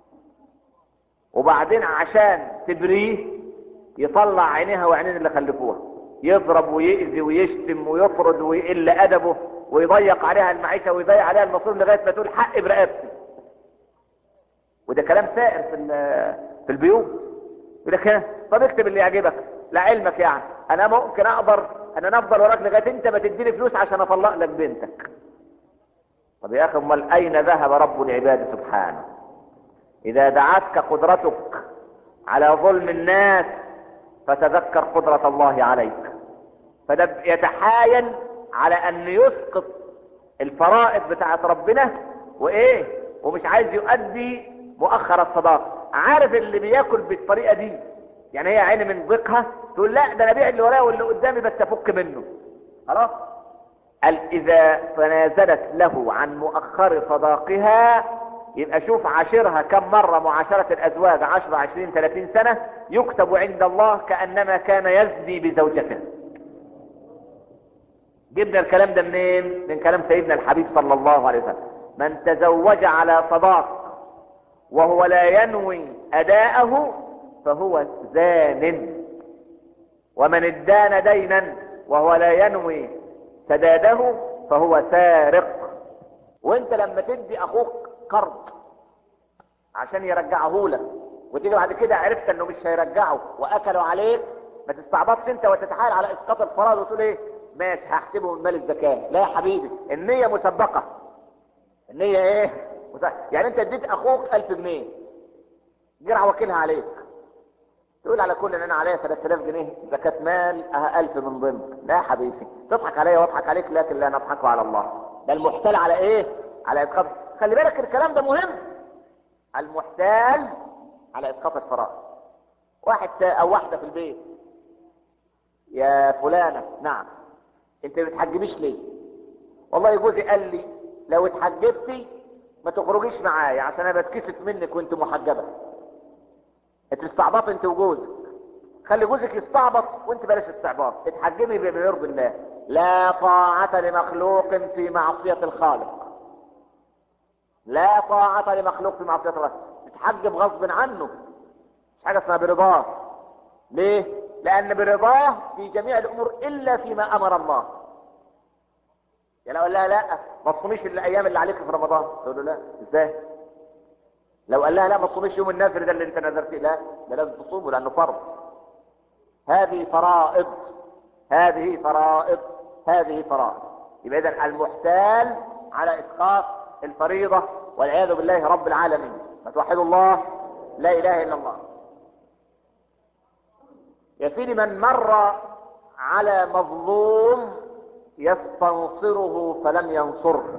وبعدين عشان تبريه يطلع عينيها وعينين اللي خلفوها يضرب ويأذي ويشتم ويطرد ويقل ادبه ويضيق عليها المعيشه ويضيق عليها المصروف لغايه ما تقول حق برقبتي وده كلام سائر في في البيوت يقول لك طب اكتب اللي يعجبك لعلمك يعني انا ممكن اقدر ان انا افضل وراك لغايه انت ما تديني فلوس عشان اطلق لك بنتك طب يا اخي امال اين ذهب رب العباد سبحانه اذا دعتك قدرتك على ظلم الناس فتذكر قدرة الله عليك فده يتحايل على ان يسقط الفرائض بتاعت ربنا وايه ومش عايز يؤدي مؤخر الصداق عارف اللي بياكل بالطريقة دي يعني هي عيني من ضيقها تقول لا ده انا ابيع اللي ورايا واللي قدامي بس افك منه خلاص قال اذا تنازلت له عن مؤخر صداقها يبقى شوف عاشرها كم مرة معاشرة الازواج عشر عشرين ثلاثين سنة يكتب عند الله كأنما كان يزني بزوجته جبنا الكلام ده منين من كلام سيدنا الحبيب صلى الله عليه وسلم من تزوج على صداق وهو لا ينوي اداءه فهو زان ومن ادان دينا وهو لا ينوي سداده فهو سارق وانت لما تدي اخوك قرض عشان يرجعه لك وتيجي بعد كده عرفت انه مش هيرجعه واكلوا عليك ما تستعبطش انت وتتحايل على اسقاط الفرائض وتقول ايه ماشي هحسبه من مال الزكاه لا يا حبيبي النيه مسبقه النيه ايه يعني انت اديت اخوك 1000 جنيه جرع وكيلها عليك تقول على كل ان انا عليا 3000 جنيه زكاه مال اه 1000 من ضمن لا يا حبيبي تضحك عليا واضحك عليك لكن لا نضحك على الله ده المحتال على ايه على اسقاط خلي بالك الكلام ده مهم المحتال على اسقاط الفرائض واحد او واحده في البيت يا فلانه نعم انت ما بتحجبيش ليه والله جوزي قال لي لو اتحجبتي ما تخرجيش معايا عشان انا بتكسف منك وانت محجبه انت استعبط انت وجوزك خلي جوزك يستعبط وانت بلاش استعباط اتحجبي بما يرضي الله لا طاعة لمخلوق في معصية الخالق لا طاعة لمخلوق في معصية الله تتحجب غصب عنه مش حاجة اسمها برضاه ليه لان برضاه في جميع الامور الا فيما امر الله يعني لو قال لها لا ما تصوميش الايام اللي عليك في رمضان تقول له لا ازاي لو قال لها لا ما تصوميش يوم النذر ده اللي انت نذرتيه لا ده لازم تصومه لانه فرض هذه فرائض هذه فرائض هذه فرائض يبقى اذا المحتال على اسقاط الفريضه والعياذ بالله رب العالمين ما توحدوا الله لا اله الا الله يا سيدي من مر على مظلوم يستنصره فلم ينصره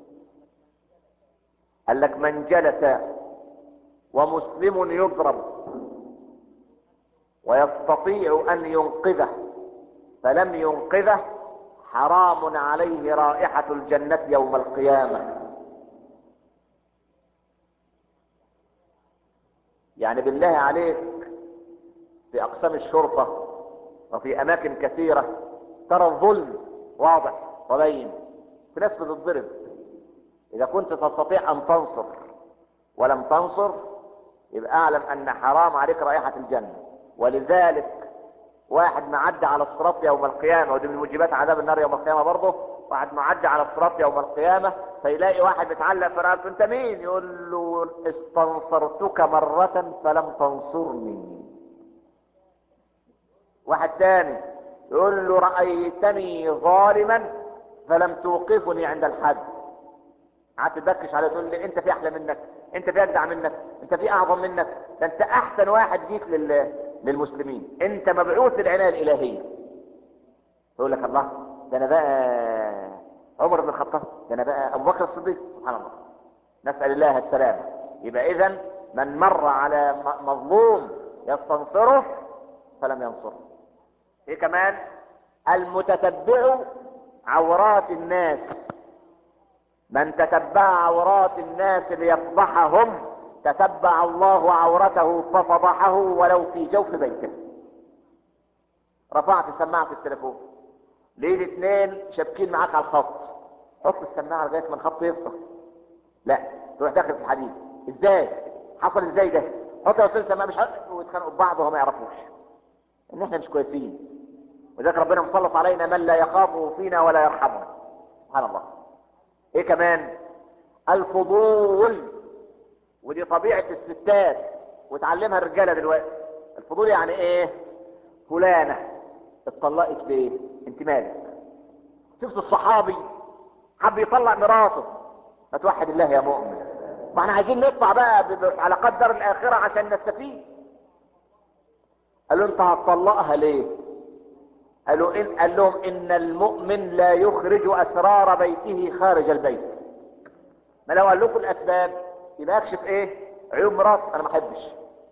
قال لك من جلس ومسلم يضرب ويستطيع ان ينقذه فلم ينقذه حرام عليه رائحة الجنة يوم القيامة يعني بالله عليك في اقسام الشرطة وفي اماكن كثيرة ترى الظلم واضح وبين في ناس بتتضرب اذا كنت تستطيع ان تنصر ولم تنصر يبقى اعلم ان حرام عليك رائحة الجنة ولذلك واحد معدي على الصراط يوم القيامة ودي من موجبات عذاب النار يوم القيامة برضه واحد معدي على الصراط يوم القيامة فيلاقي واحد متعلق في رقبته انت مين يقول له استنصرتك مرة فلم تنصرني واحد تاني يقول له رأيتني ظالما فلم توقفني عند الحد قعدت تبكش عليه تقول لي انت في احلى منك انت في اجدع منك انت في اعظم منك ده انت احسن واحد جيت لل... للمسلمين انت مبعوث للعنايه الالهيه يقول لك الله ده انا بقى عمر بن الخطاب ده انا بقى ابو بكر الصديق سبحان الله نسال الله السلامه يبقى اذا من مر على م- مظلوم يستنصره فلم ينصره ايه كمان المتتبع عورات الناس من تتبع عورات الناس ليفضحهم تتبع الله عورته ففضحه ولو في جوف بيته رفعت سماعة التليفون لقيت اتنين شابكين معاك على الخط حط السماعة لغاية ما الخط يفضح لا تروح داخل في الحديد ازاي حصل ازاي ده حط يا استاذ سماعة مش حط ويتخانقوا ببعض وهم ما يعرفوش ان احنا مش كويسين وذلك ربنا مسلط علينا من لا يخافه فينا ولا يرحمنا سبحان الله ايه كمان الفضول ودي طبيعة الستات وتعلمها الرجالة دلوقتي الفضول يعني ايه فلانة اتطلقت ليه انت مالك شفت الصحابي حب يطلق مراته ما توحد الله يا مؤمن ما احنا عايزين نطلع بقى ب- ب- على قدر الاخرة عشان نستفيد قالوا انت هتطلقها ليه قالوا إن قال لهم ان المؤمن لا يخرج اسرار بيته خارج البيت ما لو قال لكم الاسباب يبقى اكشف ايه عيوب مراتي انا ما احبش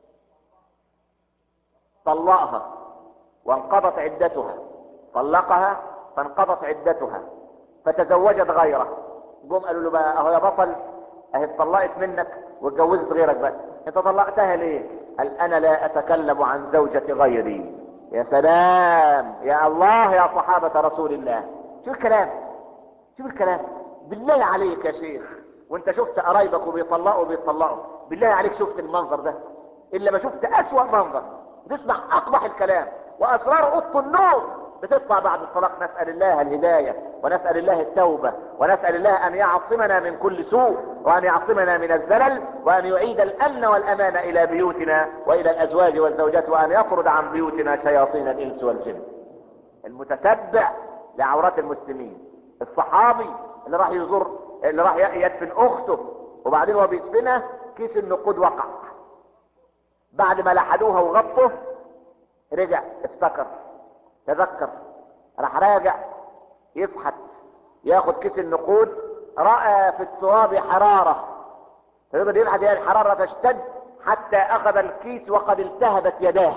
طلقها وانقضت عدتها طلقها فانقضت عدتها فتزوجت غيره جم قالوا له بقى اهو يا بطل اهي اتطلقت منك واتجوزت غيرك بقى انت طلقتها ليه قال انا لا اتكلم عن زوجة غيري يا سلام يا الله يا صحابة رسول الله شوف الكلام شوف الكلام بالله عليك يا شيخ وانت شفت قرايبك وبيطلقوا وبيطلقوا بالله عليك شفت المنظر ده الا ما شفت اسوأ منظر تسمع اقبح الكلام واسرار اوضه النور بتطلع بعد الطلاق نسأل الله الهداية ونسأل الله التوبة ونسأل الله ان يعصمنا من كل سوء وان يعصمنا من الزلل وان يعيد الامن والامان الى بيوتنا والى الازواج والزوجات وان يطرد عن بيوتنا شياطين الانس والجن المتتبع لعورات المسلمين الصحابي اللي راح يزور اللي راح يدفن اخته وبعدين وهو بيدفنها كيس النقود وقع بعد ما لحدوها وغطوا رجع افتكر تذكر راح راجع يفحت ياخد كيس النقود رأى في التراب حرارة فيقدر يبحث هي الحرارة تشتد حتى اخذ الكيس وقد التهبت يداه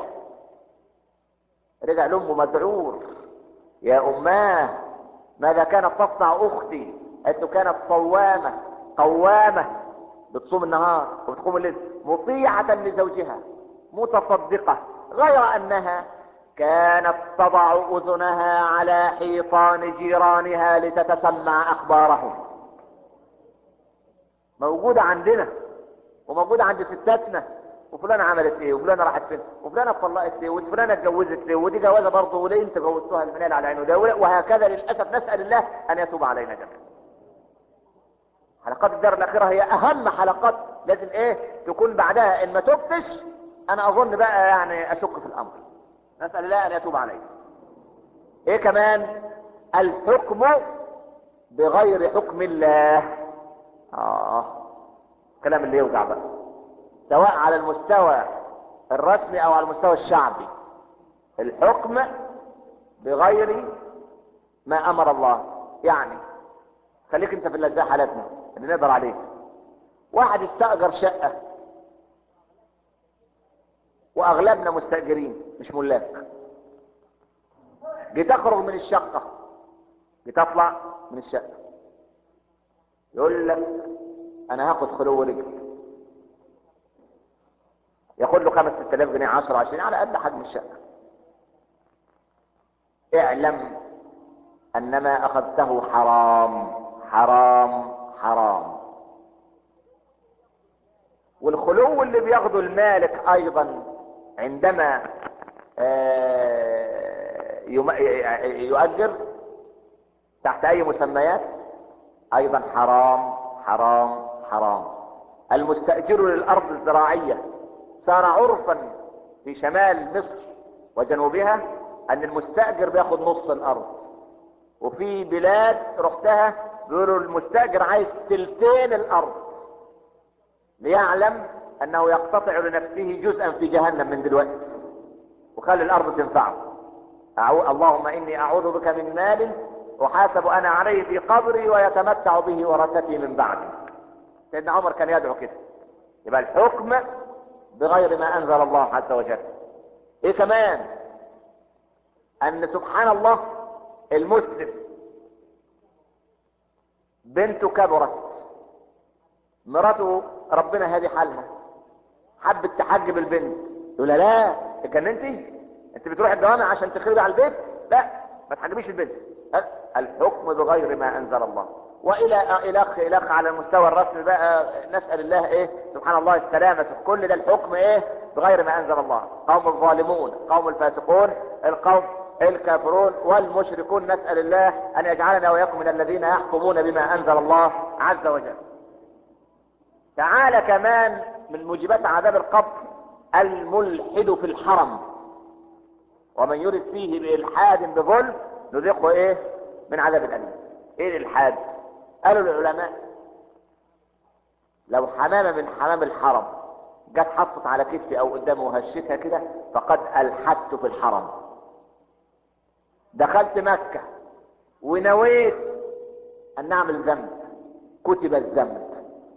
رجع لامه مذعور يا اماه ماذا كانت تصنع اختي قالت له كانت صوامة قوامة بتصوم النهار وبتقوم الليل مطيعة لزوجها متصدقة غير انها كانت تضع اذنها على حيطان جيرانها لتتسمع اخبارهم موجودة عندنا وموجودة عند ستاتنا وفلانة عملت ايه وفلانة راحت فين وفلانة اتطلقت ليه وفلانة اتجوزت ليه ودي جوازة برضه وليه انت جوزتوها المنال على عينه ده وهكذا للأسف نسأل الله ان يتوب علينا جميعا حلقات الدار الاخيرة هي اهم حلقات لازم ايه تكون بعدها ان ما تبتش انا اظن بقى يعني اشك في الامر نسأل الله ان يتوب علينا ايه كمان الحكم بغير حكم الله اه كلام اللي يوجع بقى سواء على المستوى الرسمي او على المستوى الشعبي الحكم بغير ما امر الله يعني خليك انت في اللي زي حالتنا اللي نقدر عليه واحد استأجر شقة واغلبنا مستأجرين مش ملاك جيت اخرج من الشقة جيت اطلع من الشقة يقول لك انا هاخد خلو رجل ياخد له خمس ست الاف جنيه عشرة عشرين على قد حجم الشقة اعلم ان ما اخذته حرام حرام حرام واللي بياخده المالك ايضا عندما آه، يم- يؤجر تحت اي مسميات ايضا حرام حرام حرام المستأجر للارض الزراعية صار عرفا في شمال مصر وجنوبها ان المستأجر بياخد نص الارض وفي بلاد رحتها بيقولوا المستأجر عايز تلتين الارض ليعلم انه يقتطع لنفسه جزءا في جهنم من دلوقتي وخلي الارض تنفعه أعو... اللهم اني اعوذ بك من مال احاسب انا عليه في قبري ويتمتع به ورثتي من بعدي سيدنا عمر كان يدعو كده يبقى الحكم بغير ما انزل الله عز وجل ايه كمان ان سبحان الله المسلم بنته كبرت مراته ربنا هادي حالها حبت تحجب البنت يقول لها لا اتجننتي انت بتروح الجوامع عشان تخربي على البيت لا ما تحجبيش البنت ها؟ الحكم بغير ما انزل الله والى الخ الخ على المستوى الرسمي بقى نسال الله ايه سبحان الله السلامه في كل ده الحكم ايه بغير ما انزل الله قوم الظالمون قوم الفاسقون القوم الكافرون والمشركون نسال الله ان يجعلنا واياكم من الذين يحكمون بما انزل الله عز وجل تعالى كمان من موجبات عذاب القبر الملحد في الحرم ومن يرد فيه بإلحاد بظلم نذيقه ايه من عذاب الأليم ايه الإلحاد قالوا العلماء لو حمامة من حمام الحرم جت حطت على كتفي او قدامه وهشتها كده فقد الحدت في الحرم دخلت مكة ونويت ان نعمل ذنب كتب الذنب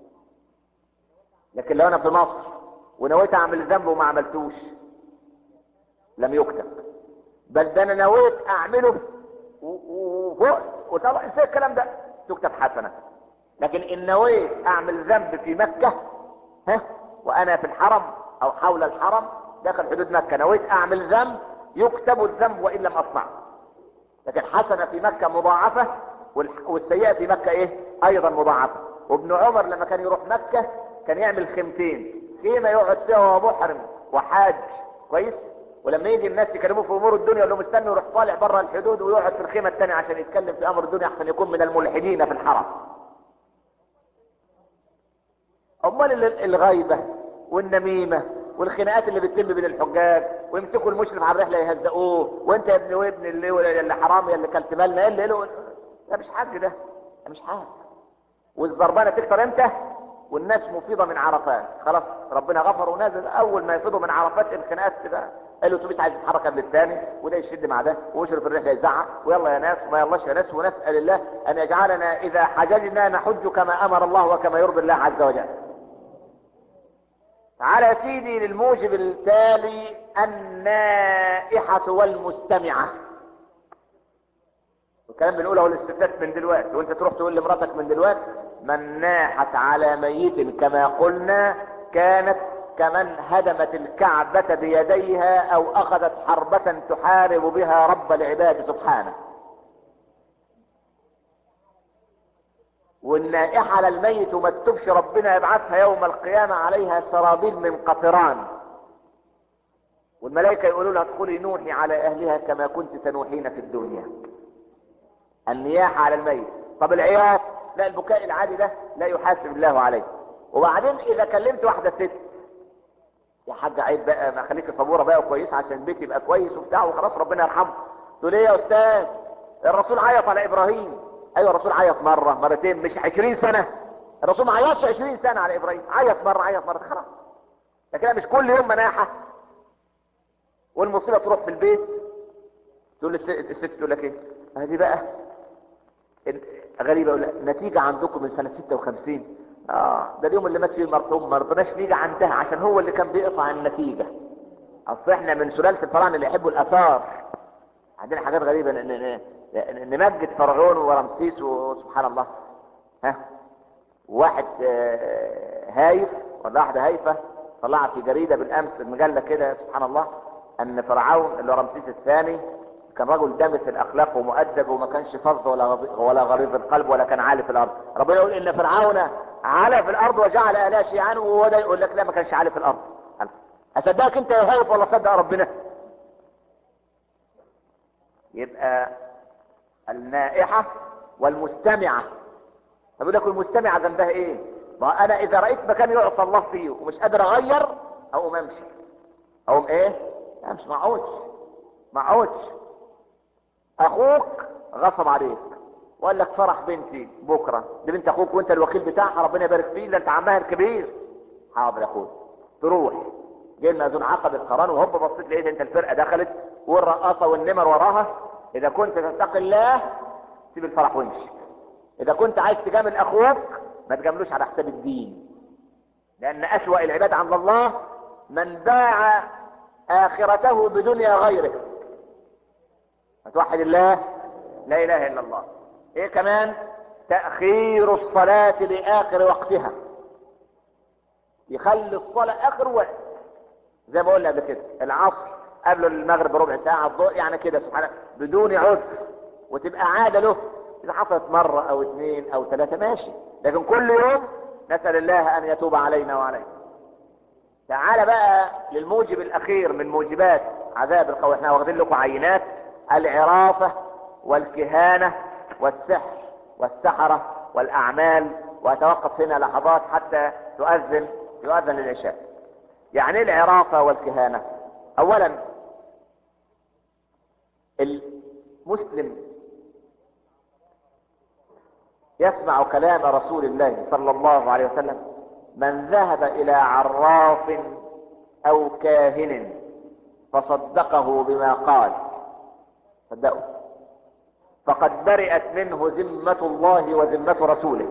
لكن لو انا في مصر ونويت اعمل ذنب وما عملتوش لم يكتب بل ده انا نويت اعمله وفقت وطبعا ازاي الكلام ده تكتب حسنه لكن ان نويت اعمل ذنب في مكه ها وانا في الحرم او حول الحرم داخل حدود مكه نويت اعمل ذنب يكتب الذنب وان لم اصنعه لكن حسنه في مكه مضاعفه والح- والسيئه في مكه ايه ايضا مضاعفه وابن عمر لما كان يروح مكه كان يعمل خيمتين خيمه يقعد فيها وهو محرم وحاج كويس ولما يجي الناس يكلموه في امور الدنيا يقول لهم استنوا يروح طالع بره الحدود ويقعد في الخيمه الثانيه عشان يتكلم في امر الدنيا احسن يكون من الملحدين في الحرم امال ال- الغيبه والنميمه والخناقات اللي بتتم بين الحجاج ويمسكوا المشرف على الرحله يهزقوه وانت يا ابن وابن اللي اللي حرام يا اللي كلت مالنا ايه اللي له ده مش حاج ده ده مش حاج والزربانه تكتر امتى والناس مفيضه من عرفات خلاص ربنا غفر ونازل اول ما يفيضوا من عرفات الخناقات كده الاتوبيس عايز يتحرك قبل الثاني وده يشد مع ده ويشرف الرحله يزعق ويلا يا ناس وما يلاش يا ناس ونسال الله ان يجعلنا اذا حججنا نحج كما امر الله وكما يرضي الله عز وجل تعالى يا سيدي للموجب التالي النائحة والمستمعة الكلام بنقوله للستات من دلوقتي وانت تروح تقول لمراتك من دلوقتي من ناحت على ميت كما قلنا كانت كمن هدمت الكعبة بيديها او اخذت حربة تحارب بها رب العباد سبحانه والنائحة على الميت وما تتوبش ربنا يبعثها يوم القيامة عليها سرابيل من قطران والملائكة يقولون لها ادخلي نوحي على اهلها كما كنت تنوحين في الدنيا النياحة على الميت طب العياط لا البكاء العادي ده لا يحاسب الله عليه وبعدين اذا كلمت واحدة ست يا حاج عيب بقى ما خليكي صبورة بقى وكويس عشان البيت يبقى كويس وبتاع وخلاص ربنا يرحمه تقول ايه يا استاذ الرسول عيط على ابراهيم ايوه الرسول عيط مرة مرتين مش عشرين سنة الرسول ما عيطش عشرين سنة على ابراهيم عيط مرة عيط مرة خلاص لكن مش كل يوم مناحة والمصيبة تروح في البيت تقول الست, الست تقول لك ايه هذه بقى غريبة ولا نتيجة عندكم من سنة 56 اه ده اليوم اللي مات فيه المرحوم ما رضناش نيجي عندها عشان هو اللي كان بيقطع النتيجة اصل احنا من سلالة الفراعنة اللي يحبوا الاثار عندنا حاجات غريبة ن- ن- ن- نمجد فرعون ورمسيس وسبحان الله ها واحد آه، هايف ولا واحدة هايفة طلعت في جريدة بالامس المجلة كده سبحان الله ان فرعون اللي هو رمسيس الثاني كان رجل دامس الاخلاق ومؤدب وما كانش فظ ولا غض- ولا غليظ القلب ولا كان عالي في الارض ربنا يقول ان فرعون على في الارض وجعل الها شيعان وهو ده يقول لك لا ما كانش عالي في الارض اصدقك انت يا هايف ولا صدق ربنا يبقى النائحة والمستمعة طب لك المستمعة ذنبها ايه ما انا اذا رأيت مكان يعصى الله فيه ومش قادر اغير اقوم امشي اقوم ايه امشي ما اقعدش ما اقعدش اخوك غصب عليك وقال لك فرح بنتي بكرة دي بنت اخوك وانت الوكيل بتاعها ربنا يبارك فيه ده انت عمها الكبير حاضر يا اخويا تروح جه المأذون عقد القران وهوب بصيت لقيت انت الفرقه دخلت والرقاصه والنمر وراها اذا كنت تتقي الله سيب الفرح وامشي اذا كنت عايز تجامل اخوك ما تجاملوش على حساب الدين لان اسوأ العباد عند الله من باع اخرته بدنيا غيره هتوحد الله لا اله الا الله ايه كمان تأخير الصلاة لآخر وقتها يخلي الصلاة آخر وقت زي ما قلنا قبل كده العصر قبل المغرب بربع ساعة الضوء يعني كده سبحان الله بدون عذر وتبقى عادة له إذا حصلت مرة أو اثنين أو ثلاثة ماشي لكن كل يوم نسأل الله أن يتوب علينا وعليكم تعال بقى للموجب الأخير من موجبات عذاب القوي احنا واخدين لكم عينات العرافة والكهانة والسحر والسحرة والأعمال وأتوقف هنا لحظات حتى تؤذن يؤذن العشاء يعني ايه العرافة والكهانة اولا المسلم يسمع كلام رسول الله صلى الله عليه وسلم من ذهب الى عراف او كاهن فصدقه بما قال صدقوا فقد برئت منه ذمة الله وذمة رسوله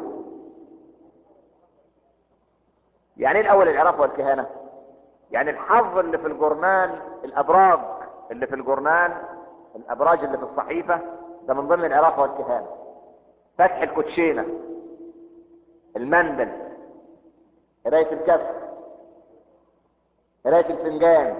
يعني ايه الاول العراف والكهانة يعني الحظ اللي في الجورنال الابراج اللي في الجورنال الابراج اللي في الصحيفة ده من ضمن العراف والكهانة فتح الكوتشينة المندل قراية الكف قراية الفنجان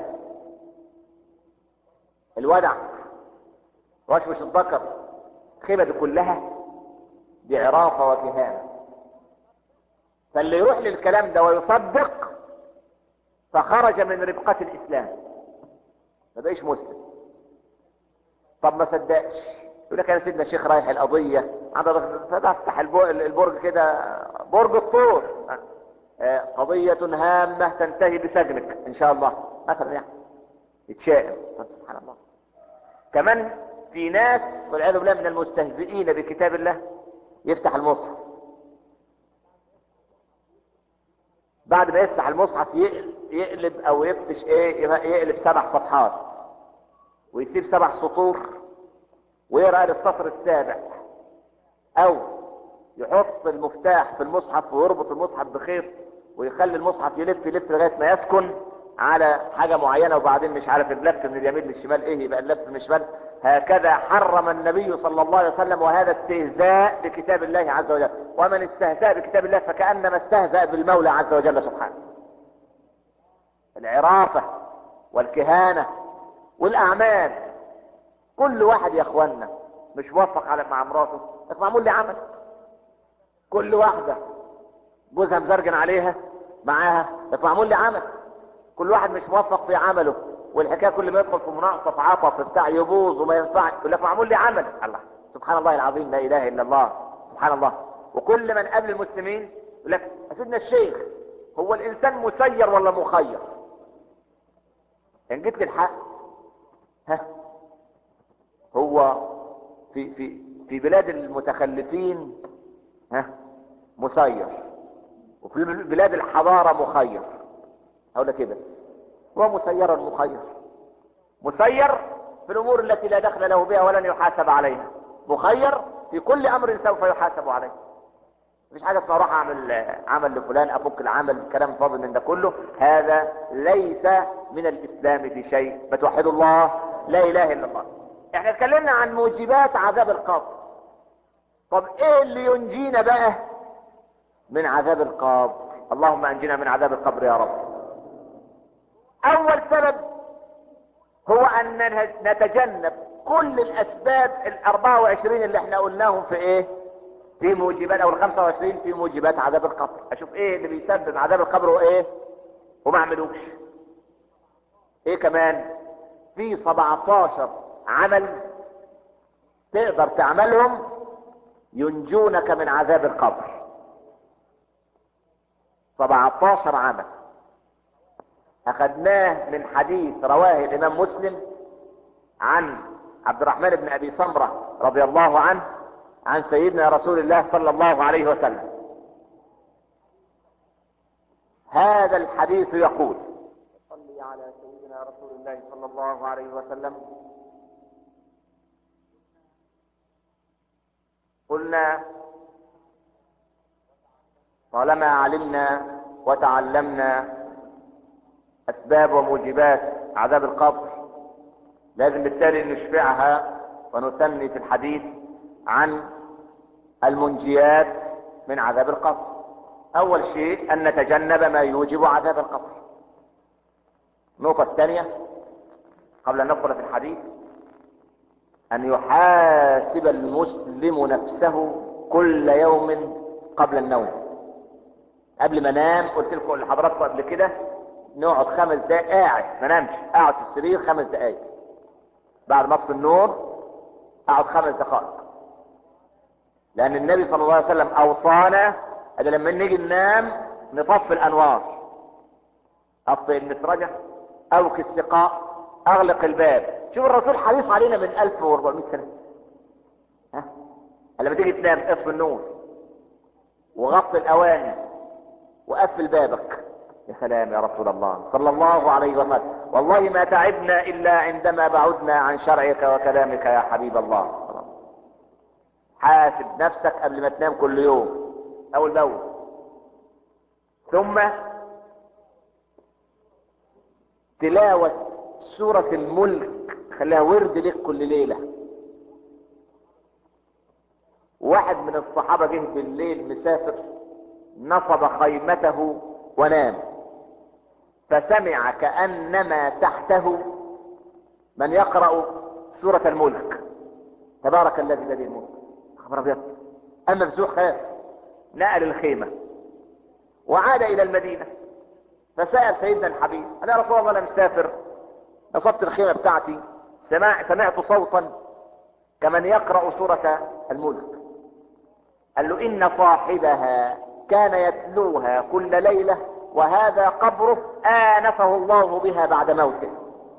الودع وشوش الذكر الخيمة دي كلها دي عرافة وكهانة فاللي يروح للكلام ده ويصدق فخرج من ربقة الإسلام ما بقيش مسلم طب ما صدقش يقول لك يا سيدنا الشيخ رايح القضية فتفتح البرج كده برج الطور قضية هامة تنتهي بسجنك ان شاء الله مثلا يعني يتشائم سبحان الله كمان في ناس والعياذ بالله من المستهزئين بكتاب الله يفتح المصحف بعد ما يفتح المصحف يقلب او يفتش ايه يقلب سبع صفحات ويسيب سبع سطور ويقرا للسطر السابع او يحط المفتاح في المصحف ويربط المصحف بخيط ويخلي المصحف يلف يلف لغايه ما يسكن على حاجه معينه وبعدين مش عارف اللف من اليمين للشمال ايه يبقى اللف من الشمال هكذا حرم النبي صلى الله عليه وسلم وهذا استهزاء بكتاب الله عز وجل ومن استهزأ بكتاب الله فكأنما استهزأ بالمولى عز وجل سبحانه العرافة والكهانة والأعمال كل واحد يا اخوانا مش موفق على مع مراته لك معمول لي عمل كل واحدة جوزها مزرجن عليها معاها لك معمول لي عمل كل واحد مش موفق في عمله والحكايه كل ما يدخل في مناقصه عطف بتاع يبوظ وما ينفعش يقول لك معمول لي عمل الله سبحان الله العظيم لا اله الا الله سبحان الله وكل من قبل المسلمين يقول لك سيدنا الشيخ هو الانسان مسير ولا مخير ان جيت للحق ها هو في في في بلاد المتخلفين ها مسير وفي بلاد الحضاره مخير هقول كده هو مسير مخير مسير في الامور التي لا دخل له بها ولن يحاسب عليها مخير في كل امر سوف يحاسب عليه مفيش حاجه اسمها اروح اعمل عمل لفلان افك العمل كلام فاضي من ده كله هذا ليس من الاسلام في شيء بتوحدوا الله لا اله الا الله احنا اتكلمنا عن موجبات عذاب القبر طب ايه اللي ينجينا بقى من عذاب القبر اللهم انجنا من عذاب القبر يا رب اول سبب هو ان نتجنب كل الاسباب ال 24 اللي احنا قلناهم في ايه في موجبات او ال 25 في موجبات عذاب القبر اشوف ايه اللي بيسبب عذاب القبر وايه وما اعملوش ايه كمان في 17 عمل تقدر تعملهم ينجونك من عذاب القبر 17 عمل اخذناه من حديث رواه الامام مسلم عن عبد الرحمن بن ابي سمره رضي الله عنه عن سيدنا رسول الله صلى الله عليه وسلم هذا الحديث يقول صلي على سيدنا رسول الله صلى الله عليه وسلم قلنا طالما علمنا وتعلمنا اسباب وموجبات عذاب القبر لازم بالتالي نشفعها ونثني في الحديث عن المنجيات من عذاب القبر اول شيء ان نتجنب ما يوجب عذاب القبر النقطة الثانية قبل ان ندخل في الحديث ان يحاسب المسلم نفسه كل يوم قبل النوم قبل ما انام قلت لكم لحضراتكم قبل كده نقعد خمس دقائق قاعد ما نامش اقعد في السرير خمس دقائق بعد ما اطفي النور اقعد خمس دقائق لان النبي صلى الله عليه وسلم اوصانا ان لما نيجي ننام نطفي الانوار اطفئ المسرجة اوكي السقاء اغلق الباب شوف الرسول حريص علينا من 1400 سنة ها لما تيجي تنام اطفي النور وغطي الاواني وقفل بابك يا سلام يا رسول الله صلى الله عليه وسلم والله ما تعبنا الا عندما بعدنا عن شرعك وكلامك يا حبيب الله حاسب نفسك قبل ما تنام كل يوم اول باول ثم تلاوة سورة الملك خليها ورد لك كل ليلة واحد من الصحابة جه بالليل مسافر نصب خيمته ونام فسمع كأنما تحته من يقرأ سورة الملك تبارك الذي بيده الملك خبر ابيض اما مفزوع خاف نقل الخيمة وعاد الى المدينة فسأل سيدنا الحبيب انا يا رسول الله انا مسافر نصبت الخيمة بتاعتي سمع سمعت صوتا كمن يقرأ سورة الملك قال له ان صاحبها كان يتلوها كل ليلة وهذا قبره آنسه الله بها بعد موته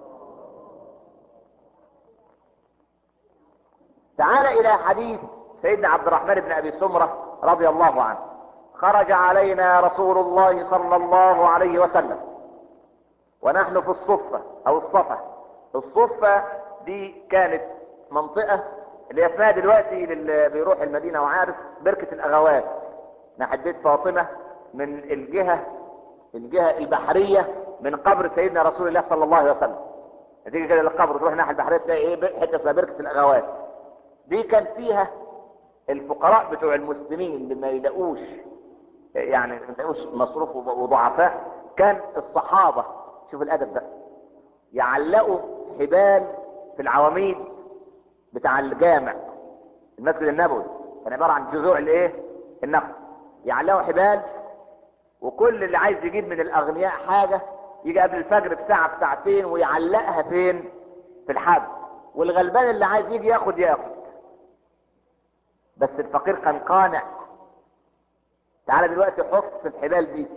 تعال الى حديث سيدنا عبد الرحمن بن ابي سمرة رضي الله عنه خرج علينا رسول الله صلى الله عليه وسلم ونحن في الصفة او الصفة الصفة دي كانت منطقة اللي اسمها دلوقتي اللي بيروح المدينة وعارف بركة الاغوات ناحية بيت فاطمة من الجهة الجهة البحرية من قبر سيدنا رسول الله صلى الله عليه وسلم تيجي كده للقبر تروح ناحية البحرية تلاقي ايه حتة اسمها بركة الاغوات دي كان فيها الفقراء بتوع المسلمين اللي ما يلاقوش يعني ما يلاقوش مصروف وضعفاء كان الصحابة شوف الادب ده يعلقوا حبال في العواميد بتاع الجامع المسجد النبوي كان عبارة عن جذوع الايه النخل يعلقوا حبال وكل اللي عايز يجيب من الاغنياء حاجة يجي قبل الفجر بساعة بساعتين ويعلقها فين في الحبل والغلبان اللي عايز يجي ياخد ياخد بس الفقير كان قانع تعالى دلوقتي حط في الحبال دي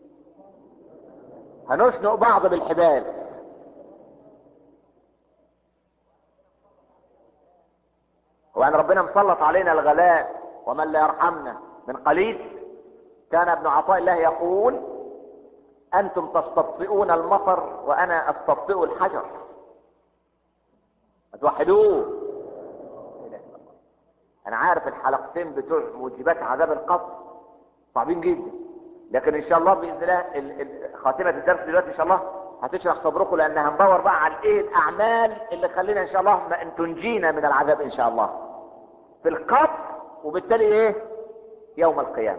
هنشنق بعض بالحبال وان ربنا مسلط علينا الغلاء ومن لا يرحمنا من قليل كان ابن عطاء الله يقول انتم تستبطئون المطر وانا استبطئ الحجر توحدوه انا عارف الحلقتين بتوع موجبات عذاب القبر صعبين جدا لكن ان شاء الله باذن الله ال- ال- خاتمه الدرس دلوقتي ان شاء الله هتشرح صدركم لان هندور بقى على ايه الاعمال اللي خلينا ان شاء الله ما ان تنجينا من العذاب ان شاء الله في القبر وبالتالي ايه يوم القيامه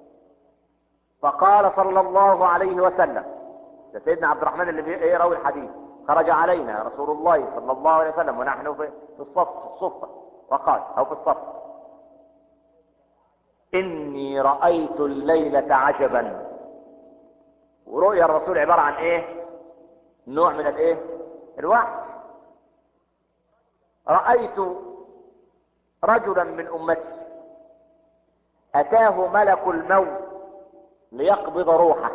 فقال صلى الله عليه وسلم ده سيدنا عبد الرحمن اللي بي- ايه راوي الحديث خرج علينا رسول الله صلى الله عليه وسلم ونحن في في الصف في الصفه وقال او في الصف
اني رأيت الليلة عجبا ورؤيا الرسول عبارة عن ايه نوع من الايه الوحي رأيت رجلا من امتي اتاه ملك الموت ليقبض روحه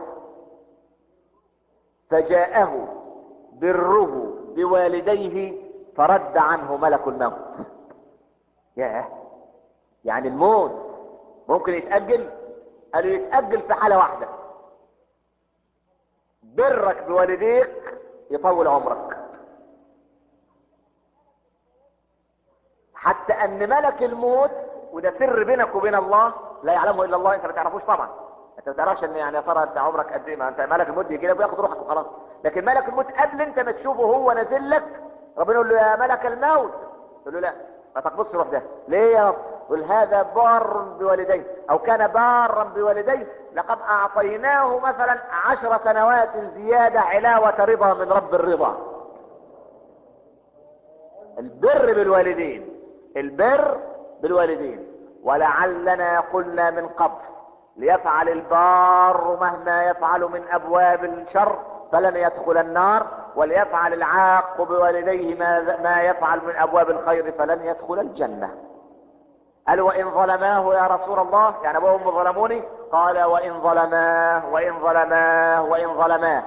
فجاءه بره بوالديه فرد عنه ملك الموت ياه يعني الموت ممكن يتأجل قالوا يتأجل في حالة واحدة برك بوالديك يطول عمرك حتى ان ملك الموت وده سر بينك وبين الله لا يعلمه الا الله انت ما تعرفوش طبعا انت ما تعرفش ان يعني يا ترى انت عمرك قد ايه ما انت ملك الموت يجي لك وياخد روحك وخلاص لكن ملك الموت قبل انت ما تشوفه هو نازل لك ربنا يقول له يا ملك الموت يقول له لا ما تقبضش روح ده ليه يا رب يقول هذا بار بوالديه او كان بارا بوالديه لقد اعطيناه مثلا عشر سنوات زيادة علاوة رضا من رب الرضا البر بالوالدين البر بالوالدين ولعلنا قلنا من قبل ليفعل البار مهما يفعل من ابواب الشر فلن يدخل النار وليفعل العاق بوالديه ما, ما يفعل من ابواب الخير فلن يدخل الجنة قال وان ظلماه يا رسول الله يعني ابوهم ظلموني قال وان ظلماه وان ظلماه وان ظلماه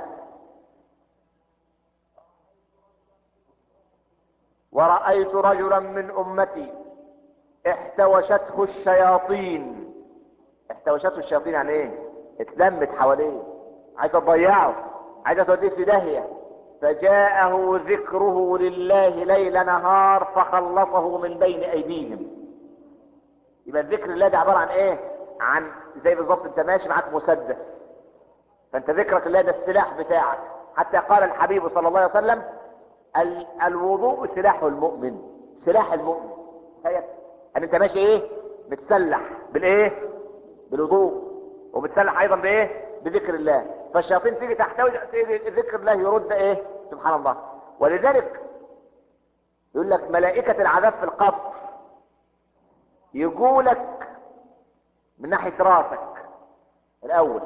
ورأيت رجلا من امتي احتوشته الشياطين احتوشته الشياطين يعني ايه اتلمت حواليه عايزه تضيعه عايزه توديه في داهيه فجاءه ذكره لله ليل نهار فخلصه من بين ايديهم يبقى الذكر الله ده عباره عن ايه عن زي بالظبط انت ماشي معاك مسدس فانت ذكرك الله ده السلاح بتاعك حتى قال الحبيب صلى الله عليه وسلم ال الوضوء سلاح المؤمن سلاح المؤمن تخيل ان انت ماشي ايه متسلح بالايه بالوضوء ومتسلح ايضا بايه بذكر الله فالشياطين تيجي تحتوي ذكر الله يرد ايه سبحان الله ولذلك يقول لك ملائكة العذاب في القبر يقولك من ناحية راسك الاول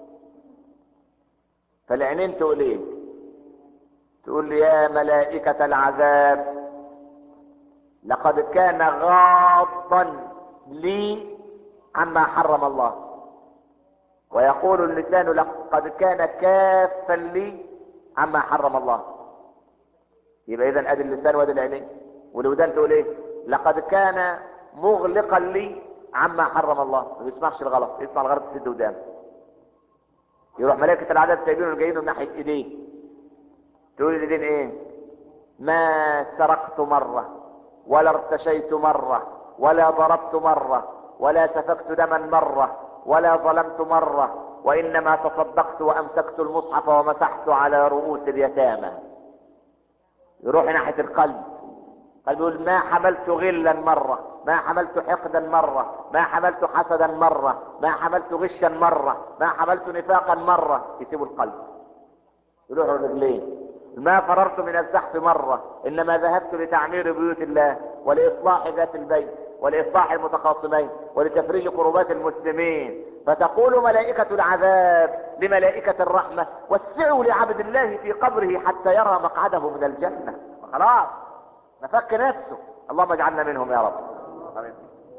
فالعينين تقول ايه تقول لي يا ملائكة العذاب لقد كان غاضا لي عما حرم الله ويقول اللسان لقد كان كافا لي عما حرم الله يبقى اذا ادي اللسان وادي العينين والودان تقول ايه لقد كان مغلقا لي عما حرم الله ما بيسمعش الغلط يسمع الغلط تسد ودان يروح ملائكة العذاب سايبينه جايينه من ناحية ايديه تقول الايدين ايه ما سرقت مرة ولا ارتشيت مرة ولا ضربت مرة ولا سفكت دما مرة ولا ظلمت مرة وإنما تصدقت وأمسكت المصحف ومسحت على رؤوس اليتامى يروح ناحية القلب قلب يقول ما حملت غلا مرة ما حملت حقدا مرة ما حملت حسدا مرة ما حملت غشا مرة ما حملت نفاقا مرة يسيبوا القلب يروح الرجلين ما فررت من الزحف مرة إنما ذهبت لتعمير بيوت الله ولإصلاح ذات البيت ولإصلاح المتخاصمين ولتفريج كربات المسلمين فتقول ملائكة العذاب لملائكة الرحمة وسعوا لعبد الله في قبره حتى يرى مقعده من الجنة خلاص نفك نفسه اللهم اجعلنا منهم يا رب آمين.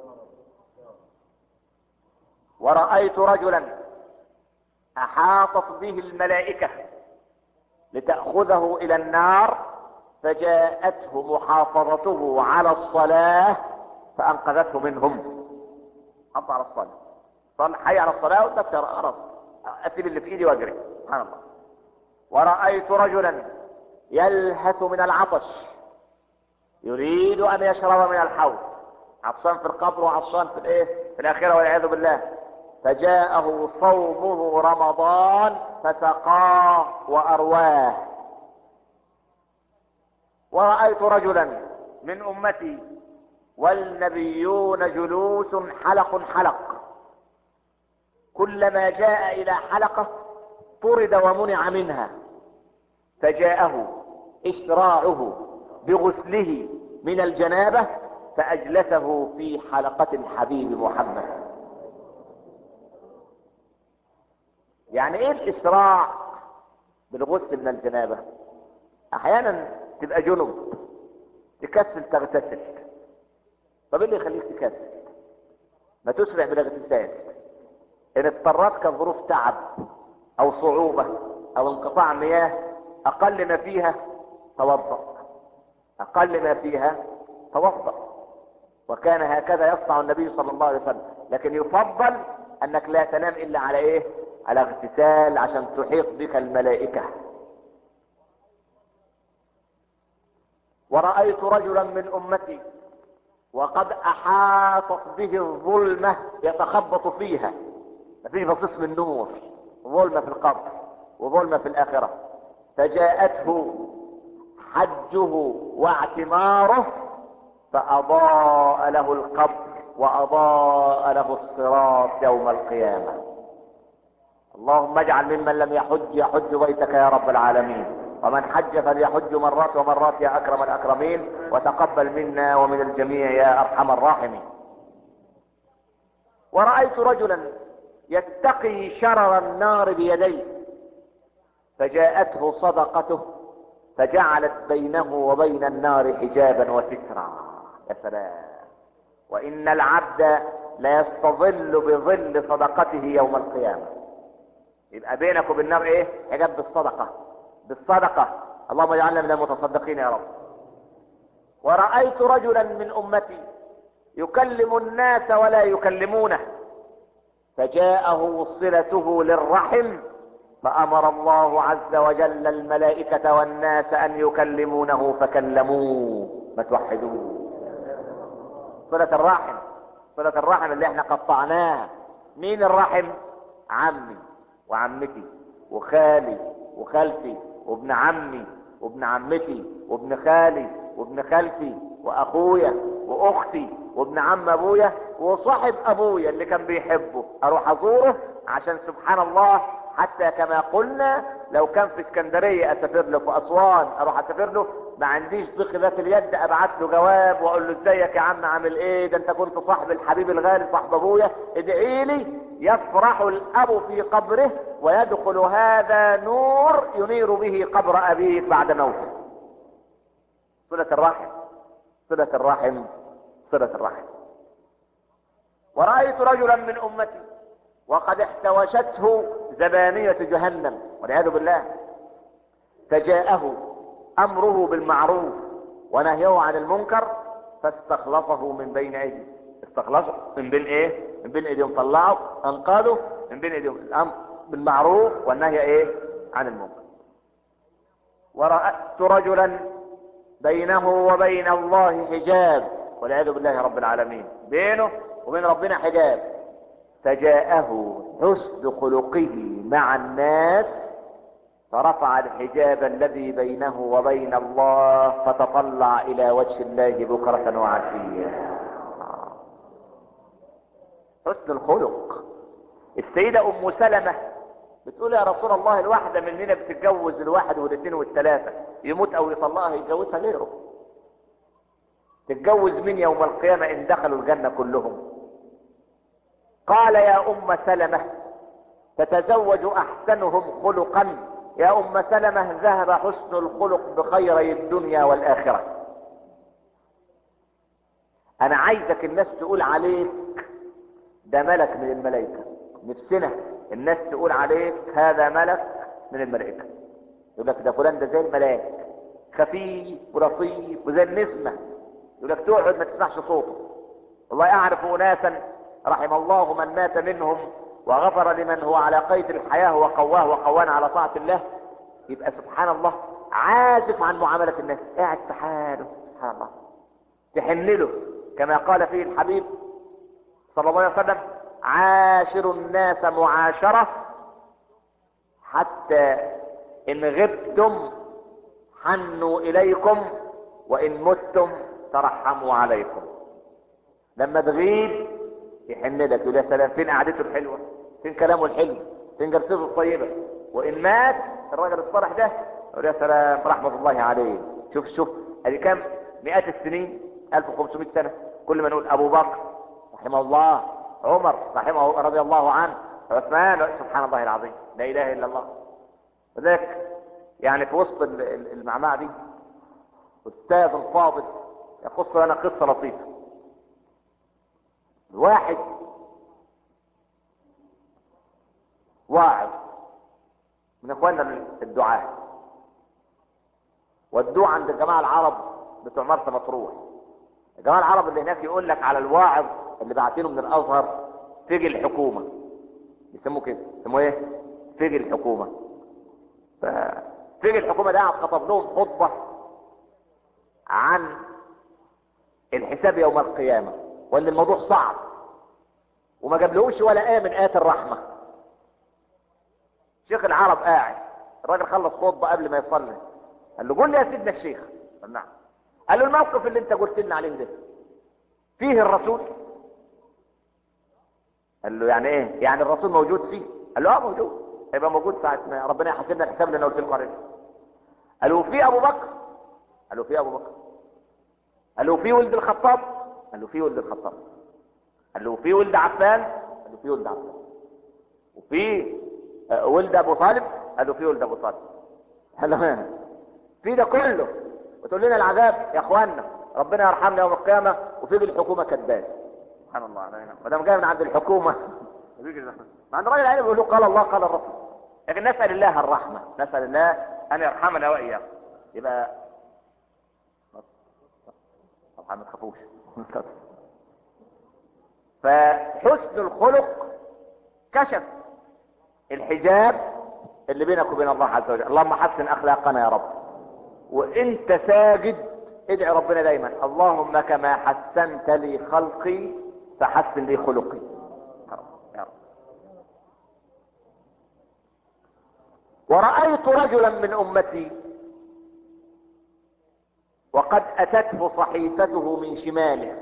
ورأيت رجلا أحاطت به الملائكة لتأخذه إلى النار فجاءته محافظته على الصلاة فأنقذته منهم حط على الصلاة صل حي على الصلاة وتبت خلاص أسيب اللي في إيدي وأجري سبحان الله ورأيت رجلا يلهث من العطش يريد أن يشرب من الحوض عطشان في القبر وعطشان في الإيه في الآخرة والعياذ بالله فجاءه صومه رمضان فسقاه وأرواه ورأيت رجلا من أمتي والنبيون جلوس حلق حلق كلما جاء إلى حلقة طرد ومنع منها فجاءه إسراعه بغسله من الجنابة فأجلسه في حلقة الحبيب محمد يعني ايه الاسراع بالغسل من الجنابة احيانا تبقى جنب تكسل تغتسل طب ايه اللي يخليك تكسل ما تسرع بالاغتسال ان اضطرتك ظروف تعب او صعوبة او انقطاع مياه اقل ما فيها توضأ اقل ما فيها توضأ وكان هكذا يصنع النبي صلى الله عليه وسلم لكن يفضل انك لا تنام الا على ايه على اغتسال عشان تحيط بك الملائكة ورأيت رجلا من امتي وقد احاطت به الظلمة يتخبط فيها مفيش بصيص من نور ظلمة في القبر وظلمة في الاخرة فجاءته حجه واعتماره فاضاء له القبر واضاء له الصراط يوم القيامة اللهم اجعل ممن لم يحج يحج بيتك يا رب العالمين ومن حج فليحج مرات ومرات يا اكرم الاكرمين وتقبل منا ومن الجميع يا ارحم الراحمين ورأيت رجلا يتقي شرر النار بيديه فجاءته صدقته فجعلت بينه وبين النار حجابا وسترا يا سلام وان العبد ليستظل بظل صدقته يوم القيامة يبقى بينك وبين النار ايه حجاب بالصدقة بالصدقة اللهم اجعلنا من المتصدقين يا رب ورأيت رجلا من امتي يكلم الناس ولا يكلمونه فجاءه صلته للرحم فامر الله عز وجل الملائكة والناس ان يكلمونه فكلموه ما توحدوه صلة الرحم صلة الرحم اللي احنا قطعناها مين الرحم عمي وعمتي وخالي وخالتي وابن عمي وابن عمتي وابن خالي وابن خالتي واخويا واختي وابن عم ابويا وصاحب ابويا اللي كان بيحبه اروح ازوره عشان سبحان الله حتى كما قلنا لو كان في اسكندرية اسافر له في اسوان اروح اسافر له ما عنديش ضيق ذات اليد ابعت له جواب واقول له ازيك يا عم عامل ايه ده انت كنت صاحب الحبيب الغالي صاحب ابويا ادعي لي يفرح الاب في قبره ويدخل هذا نور ينير به قبر ابيك بعد موته صلة الرحم صلة الرحم صلة الرحم ورأيت رجلا من امتي وقد احتوشته زبانية جهنم والعياذ بالله فجاءه امره بالمعروف ونهيه عن المنكر فاستخلصه من بين ايديه استخلصه من بين ايه من بين ايديهم طلعه انقذه من بين ايديهم الامر بالمعروف والنهي ايه عن المنكر ورأت رجلا بينه وبين الله حجاب والعياذ بالله رب العالمين بينه وبين ربنا حجاب فجاءه حسن خلقه مع الناس فرفع الحجاب الذي بينه وبين الله فتطلع الى وجه الله بكرة وعشيا حسن الخلق السيدة ام سلمة بتقول يا رسول الله الواحدة مننا بتتجوز الواحد والاثنين والثلاثة يموت او يطلقها يتجوزها غيره تتجوز مين يوم القيامة ان دخلوا الجنة كلهم قال يا ام سلمة تتزوج احسنهم خلقا يا ام سلمة ذهب حسن الخلق بخيري الدنيا والاخرة انا عايزك الناس تقول عليك ده ملك من الملائكة نفسنا الناس تقول عليك هذا ملك من الملائكة يقول لك ده فلان ده زي الملاك خفيف ولطيف وزي النسمة يقول لك تقعد ما تسمعش صوته والله اعرف اناسا رحم الله من مات منهم وغفر لمن هو على قيد الحياة وقواه وقوانا على طاعة الله يبقى سبحان الله عازف عن معاملة الناس قاعد في حاله سبحان الله تحن له كما قال فيه الحبيب صلى الله عليه وسلم عاشروا الناس معاشرة حتى ان غبتم حنوا اليكم وان متم ترحموا عليكم لما تغيب يحن لك يقول يا سلام فين قعدته الحلوة فين كلامه الحلو فين جلسته الطيبة وان مات الراجل الصالح ده يقول يا سلام رحمة الله عليه شوف شوف ادي كام مئات السنين 1500 سنة كل ما نقول ابو بكر رحمه الله عمر رحمه رضي الله عنه عثمان سبحان الله العظيم لا اله الا الله وذلك يعني في وسط ال- ال- المعمعة دي استاذ الفاضل يقص لنا قصة لطيفة واحد واعظ من اخواننا الدعاة والدعاء عند الجماعة العرب بتوع مرسى مطروح الجماعة العرب اللي هناك يقول لك على الواعظ اللي بعتينه من الازهر فجي الحكومة يسموه كده يسموه ايه فجي الحكومة ففجي الحكومة ده قاعد خطب لهم خطبة عن الحساب يوم القيامة وان الموضوع صعب وما جابلهوش ولا آية من آيات الرحمة شيخ العرب قاعد الراجل خلص خطبة قبل ما يصلي قال له قول لي يا سيدنا الشيخ قال نعم قال له الموقف اللي انت قلت لنا عليه ده فيه الرسول قال له يعني ايه يعني الرسول موجود فيه قال له اه موجود هيبقى موجود ساعة ما ربنا يحاسبنا الحساب اللي انا قلت لكم عليه قال له في ابو بكر قال له في ابو بكر قال له في ولد الخطاب قال له في ولد الخطاب قال له في ولد عفان قال له في ولد عفان وفي آه، ولد ابو طالب قال له في ولد ابو طالب قال له في ده كله وتقول لنا العذاب يا اخوانا ربنا يرحمنا يوم القيامه وفي الحكومه كذاب سبحان الله لا إله. ما دام جاي من عند الحكومه مع ان الراجل العلم بيقول له قال الله قال الرسول لكن نسال الله الرحمه نسال الله ان يرحمنا واياكم يبقى طبعا ما تخافوش فحسن الخلق كشف الحجاب اللي بينك وبين الله عز وجل اللهم حسن اخلاقنا يا رب وانت ساجد ادعي ربنا دايما اللهم كما حسنت لي خلقي فحسن لي خلقي يا رب يا رب ورأيت رجلا من امتي وقد اتته صحيفته من شماله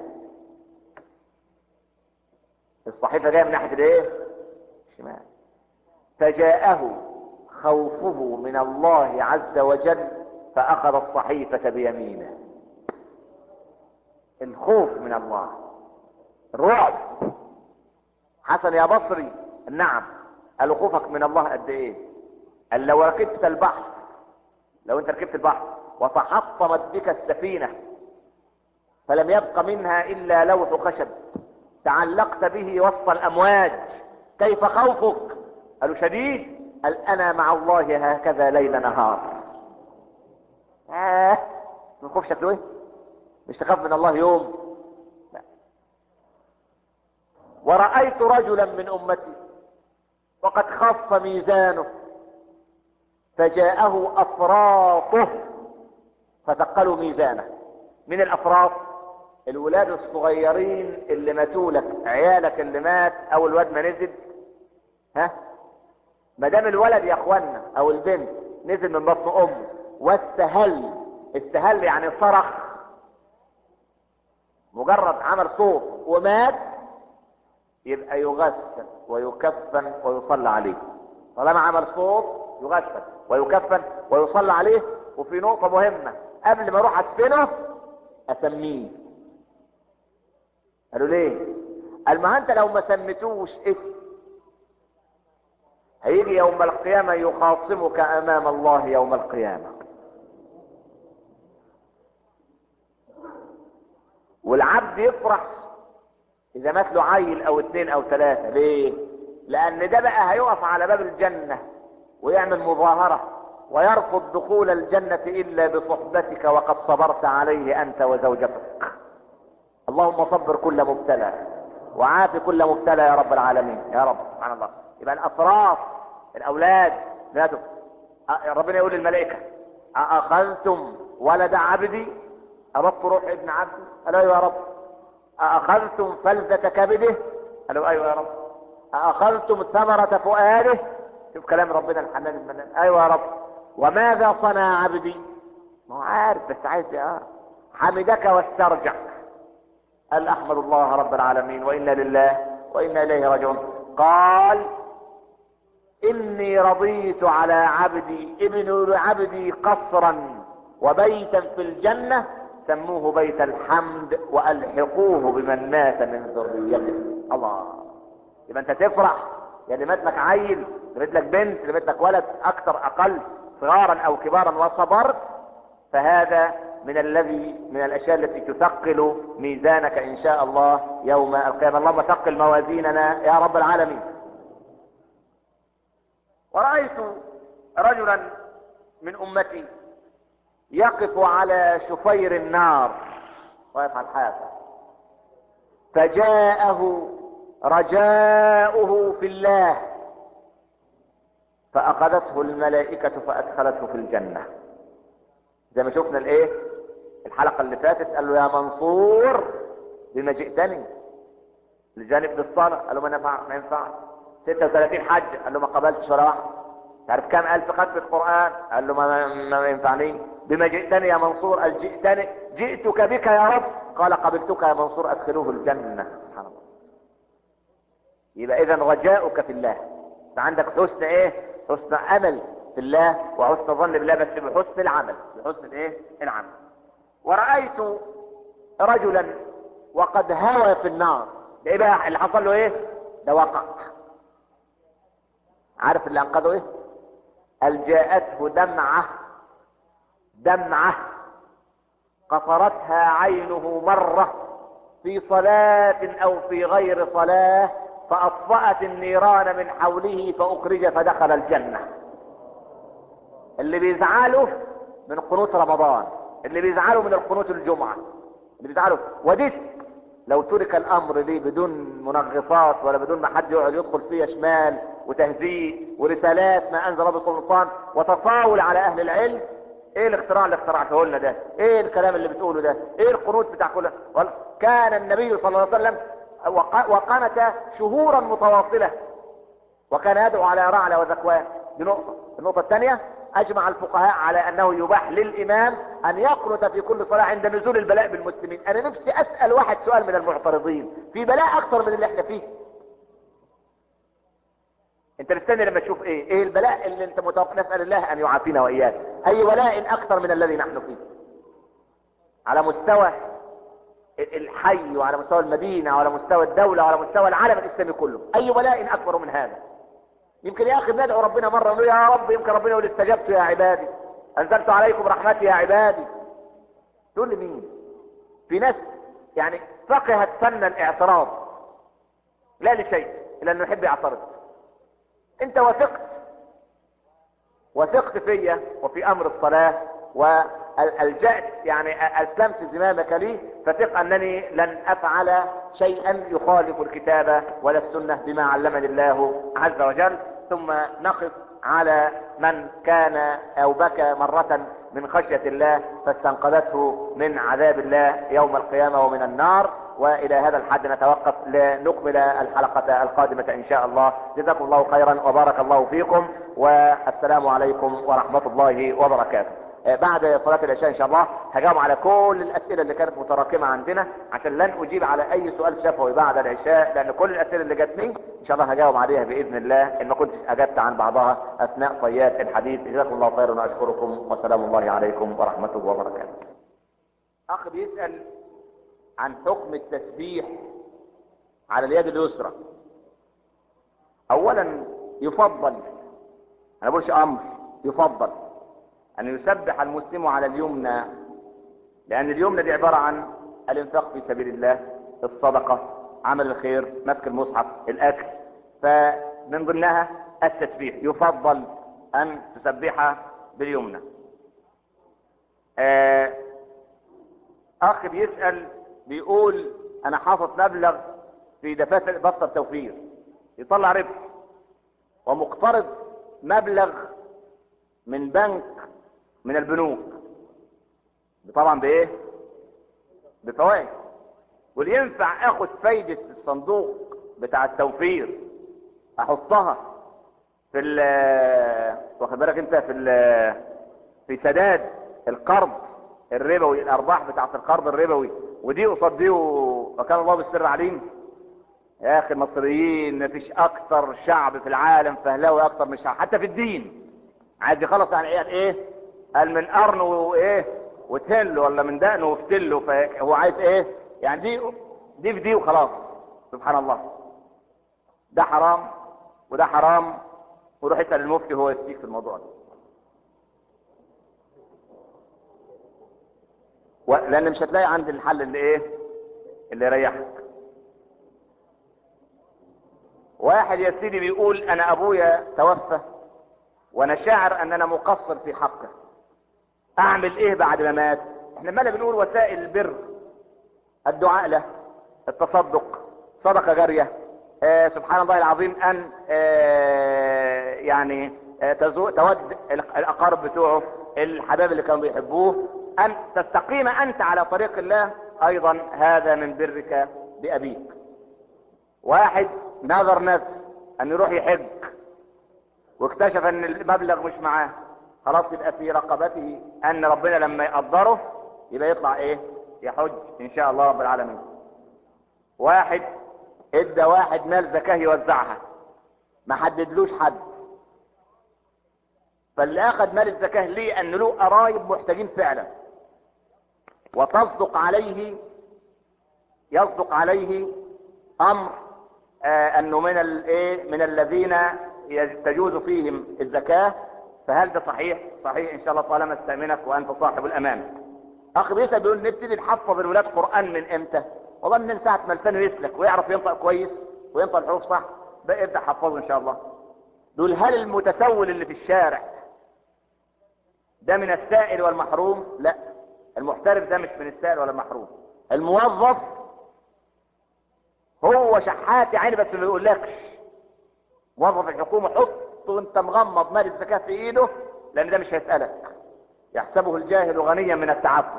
الصحيفة جاية من ناحية الايه شمال فجاءه خوفه من الله عز وجل فأخذ الصحيفة بيمينه الخوف من الله الرعب حسن يا بصري نعم قال له خوفك من الله قد ايه قال لو ركبت البحر لو انت ركبت البحر وتحطمت بك السفينة فلم يبق منها الا لوح خشب تعلقت به وسط الامواج كيف خوفك قالوا شديد قال انا مع الله هكذا ليل نهار آه من خوف شكله ايه مش تخاف من الله يوم لا ورأيت رجلا من امتي وقد خف ميزانه فجاءه افراطه فثقلوا ميزانه من الافراط الولاد الصغيرين اللي ماتوا لك عيالك اللي مات او الواد ما نزل ها ما دام الولد يا اخوانا او البنت نزل من بطن امه واستهل استهل يعني صرخ مجرد عمل صوت ومات يبقى يغسل ويكفن ويصلى عليه طالما عمل صوت يغسل ويكفن ويصلى عليه وفي نقطة مهمة قبل ما اروح ادفنه اسميه قالوا ليه قال ما انت لو ما سميتوش اسم هيجي يوم القيامة يخاصمك امام الله يوم القيامة والعبد يفرح اذا مات له عيل او اتنين او ثلاثة ليه لان ده بقى هيقف على باب الجنة ويعمل مظاهرة ويرفض دخول الجنة الا بصحبتك وقد صبرت عليه انت وزوجتك اللهم صبر كل مبتلى وعافي كل مبتلى يا رب العالمين يا رب سبحان الله يبقى الافراط الاولاد ماتوا ربنا يقول للملائكة أأخذتم ولد عبدي أردت روح ابن عبدي قالوا أيوة يا رب أأخذتم فلذة كبده قالوا أيوة يا رب أأخذتم ثمرة فؤاده شوف كلام ربنا الحنان المنان أيوة يا رب وماذا صنع عبدي ما هو عارف بس عايز اه حمدك واسترجع قال احمد الله رب العالمين وانا لله وانا اليه راجعون قال اني رضيت على عبدي ابن عبدي قصرا وبيتا في الجنة سموه بيت الحمد والحقوه بمن مات من ذريته الله يبقى انت تفرح يا اللي مات لك عيل اللي مات لك بنت اللي مات لك ولد اكثر اقل صغارا او كبارا وصبرت فهذا من الذي من الاشياء التي تثقل ميزانك ان شاء الله يوم القيامه اللهم ثقل موازيننا يا رب العالمين ورأيت رجلا من امتي يقف على شفير النار واقف على الحافة فجاءه رجاؤه في الله فأخذته الملائكة فأدخلته في الجنة زي ما شفنا الايه الحلقة اللي فاتت قال له يا منصور بما جئتني لجانب بالصلاة قال له ما نفع ما ينفع 36 حج قال له ما قبلتش ولا واحد تعرف كم ألف ختم القرآن قال له ما, ما, ما ينفعني بما جئتني يا منصور قال جئتني جئتك بك يا رب قال قبلتك يا منصور أدخلوه الجنة سبحان الله يبقى إذا رجاؤك في الله فعندك حسن إيه حسن أمل في الله وحسن ظن بالله بس بحسن العمل بحسن الايه العمل ورأيت رجلا وقد هوى في النار ده ايه بقى اللي حصل له ايه ده وقع عارف اللي انقذه ايه قال جاءته دمعة دمعة قطرتها عينه مرة في صلاة او في غير صلاة فاطفأت النيران من حوله فاخرج فدخل الجنة اللي بيزعلوا من قنوت رمضان اللي بيزعلوا من القنوت الجمعة اللي بيزعلوا وديت لو ترك الامر لي بدون منغصات ولا بدون ما حد يقعد يدخل فيه شمال وتهزيء ورسالات ما انزل رب سلطان وتطاول على اهل العلم ايه الاختراع اللي اخترعته لنا ده ايه الكلام اللي بتقوله ده ايه القنوت بتاع كل كان النبي صلى الله عليه وسلم وقنت شهورا متواصلة وكان يدعو على رعلة وذكوان دي نقطة النقطة الثانية اجمع الفقهاء على انه يباح للامام ان يقنت في كل صلاة عند نزول البلاء بالمسلمين انا نفسي اسأل واحد سؤال من المعترضين في بلاء اكتر من اللي احنا فيه انت مستني لما تشوف ايه ايه البلاء اللي انت متوقع نسأل الله ان يعافينا واياك اي ولاء اكثر من الذي نحن فيه على مستوى الحي وعلى مستوى المدينة وعلى مستوى الدولة وعلى مستوى العالم الاسلامي كله اي ولاء اكبر من هذا يمكن يا اخي ندعو ربنا مرة نقول يا رب يمكن ربنا يقول استجبت يا عبادي انزلت عليكم رحمتي يا عبادي تقول لي مين في ناس يعني فقهت فن الاعتراض لا لشيء الا انه يحب يعترض انت وثقت وثقت فيا وفي امر الصلاة والجأت يعني اسلمت زمامك لي فثق انني لن افعل شيئا يخالف الكتاب ولا السنة بما علمني الله عز وجل ثم نقف على من كان او بكى مرة من خشية الله فاستنقذته من عذاب الله يوم القيامة ومن النار والى هذا الحد نتوقف لنكمل الحلقة القادمة ان شاء الله جزاكم الله خيرا وبارك الله فيكم والسلام عليكم ورحمة الله وبركاته بعد صلاة العشاء ان شاء الله هجاوب على كل الاسئلة اللي كانت متراكمة عندنا عشان لن اجيب على اي سؤال شفوي بعد العشاء لان كل الاسئلة اللي جاتني ان شاء الله هجاوب عليها باذن الله ان ما كنتش اجبت عن بعضها اثناء طيات الحديث جزاكم الله خيرا واشكركم وسلام الله عليكم ورحمته وبركاته اخ بيسأل عن حكم التسبيح على اليد اليسرى اولا يفضل انا بقولش امر يفضل ان يسبح المسلم على اليمنى لان اليمنى دي عبارة عن الانفاق في سبيل الله الصدقة عمل الخير مسك المصحف الاكل فمن ضمنها التسبيح يفضل ان تسبح باليمنى آه اخ بيسأل بيقول انا حاطط مبلغ في دفاتر دفتر توفير يطلع ربح ومقترض مبلغ من بنك من البنوك طبعا بايه بفوائد واللي ينفع اخد فايدة الصندوق بتاع التوفير احطها في ال واخد بالك انت في ال في سداد القرض الربوي الارباح بتاعت القرض الربوي ودي قصاد دي وكان الله بالسر عليم يا اخي المصريين مفيش اكتر شعب في العالم فهلاوي اكتر من شعب حتى في الدين عايز يخلص عن عيال ايه قال من قرن وايه وتهله ولا من دقنه وفتله فهو عايز ايه يعني دي دي في دي وخلاص سبحان الله ده حرام
وده حرام وروح اسال المفتي هو يفتيك في الموضوع ده و- لان مش هتلاقي عندي الحل اللي ايه اللي يريحك واحد يا سيدي بيقول انا ابويا توفى وانا شاعر ان انا مقصر في حقه اعمل ايه بعد ما مات احنا مالا بنقول وسائل البر الدعاء له التصدق صدقة جارية آه سبحان الله العظيم ان آه يعني آه تزو... تود الاقارب بتوعه الحباب اللي كانوا بيحبوه ان تستقيم انت على طريق الله ايضا هذا من برك بابيك واحد نظر نفسه ان يروح يحج واكتشف ان المبلغ مش معاه خلاص يبقى في رقبته ان ربنا لما يقدره يبقى يطلع ايه يحج ان شاء الله رب العالمين واحد ادى واحد مال زكاه يوزعها ما حددلوش حد فاللي اخذ مال الزكاه ليه ان له قرايب محتاجين فعلا وتصدق عليه يصدق عليه امر آه انه من الايه من الذين تجوز فيهم الزكاه فهل ده صحيح صحيح ان شاء الله طالما استامنك وانت صاحب الامان اخ بيسال بيقول نبتدي نحفظ الولاد قران من امتى والله من ساعه ما لسانه يسلك ويعرف ينطق كويس وينطق الحروف صح بقى ابدا حفظه ان شاء الله دول هل المتسول اللي في الشارع ده من السائل والمحروم لا المحترف ده مش من السائل ولا المحروم الموظف هو شحات عيني بس ما بيقولكش موظف الحكومه حط وانت مغمض مال الزكاه في ايده لان ده مش هيسالك يحسبه الجاهل غنيا من التعفف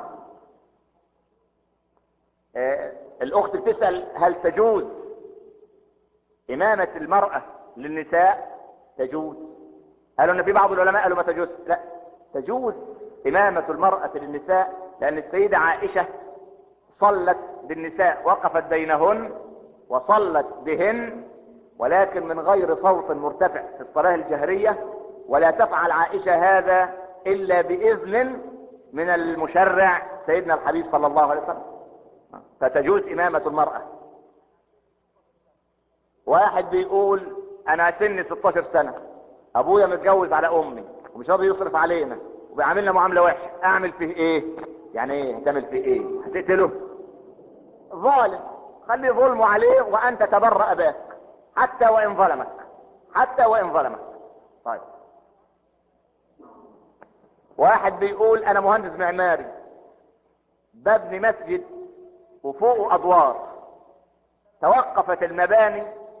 آه الاخت بتسال هل تجوز امامه المراه للنساء تجوز قالوا ان في بعض العلماء قالوا ما تجوز لا تجوز امامه المراه للنساء لان السيده عائشه صلت بالنساء وقفت بينهن وصلت بهن ولكن من غير صوت مرتفع في الصلاه الجهريه ولا تفعل عائشه هذا الا باذن من المشرع سيدنا الحبيب صلى الله عليه وسلم فتجوز امامه المراه واحد بيقول انا سني 16 سنه ابويا متجوز على امي ومش راضي يصرف علينا وبيعاملنا معامله وحشه اعمل فيه ايه يعني ايه هتعمل فيه ايه هتقتله ظالم خلي ظلمه عليه وانت تبرأ باك حتى وان ظلمك حتى وان ظلمك طيب واحد بيقول انا مهندس معماري ببني مسجد وفوقه ادوار توقفت المباني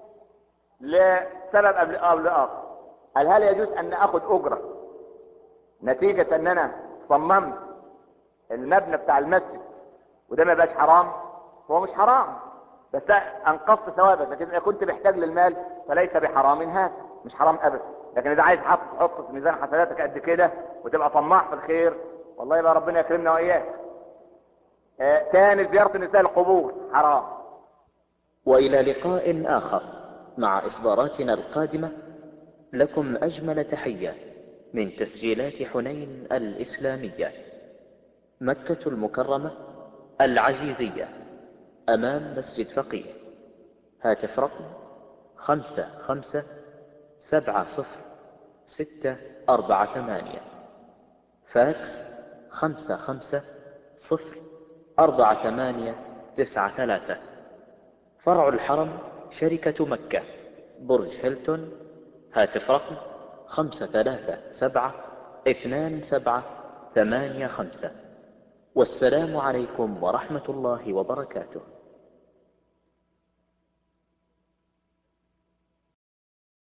لسبب قبل قبل اخر هل هل يجوز ان اخذ اجره نتيجه ان انا صممت المبنى بتاع المسجد وده ما يبقاش حرام هو مش حرام بس انقصت ثوابك لكن اذا كنت محتاج للمال فليس بحرام هذا مش حرام ابدا لكن اذا عايز حط تحط في ميزان حسناتك قد كده وتبقى طماع في الخير والله يبقى ربنا يكرمنا واياك آه تاني زياره النساء القبور حرام
والى لقاء اخر مع اصداراتنا القادمه لكم اجمل تحيه من تسجيلات حنين الاسلاميه مكه المكرمه العزيزيه امام مسجد فقيه هاتف رقم خمسه خمسه سبعه صفر ستة أربعة ثمانية فاكس خمسة خمسة صفر أربعة ثمانية تسعة ثلاثة فرع الحرم شركة مكة برج هيلتون هاتف رقم خمسة ثلاثة سبعة اثنان سبعة ثمانية خمسة والسلام عليكم ورحمة الله وبركاته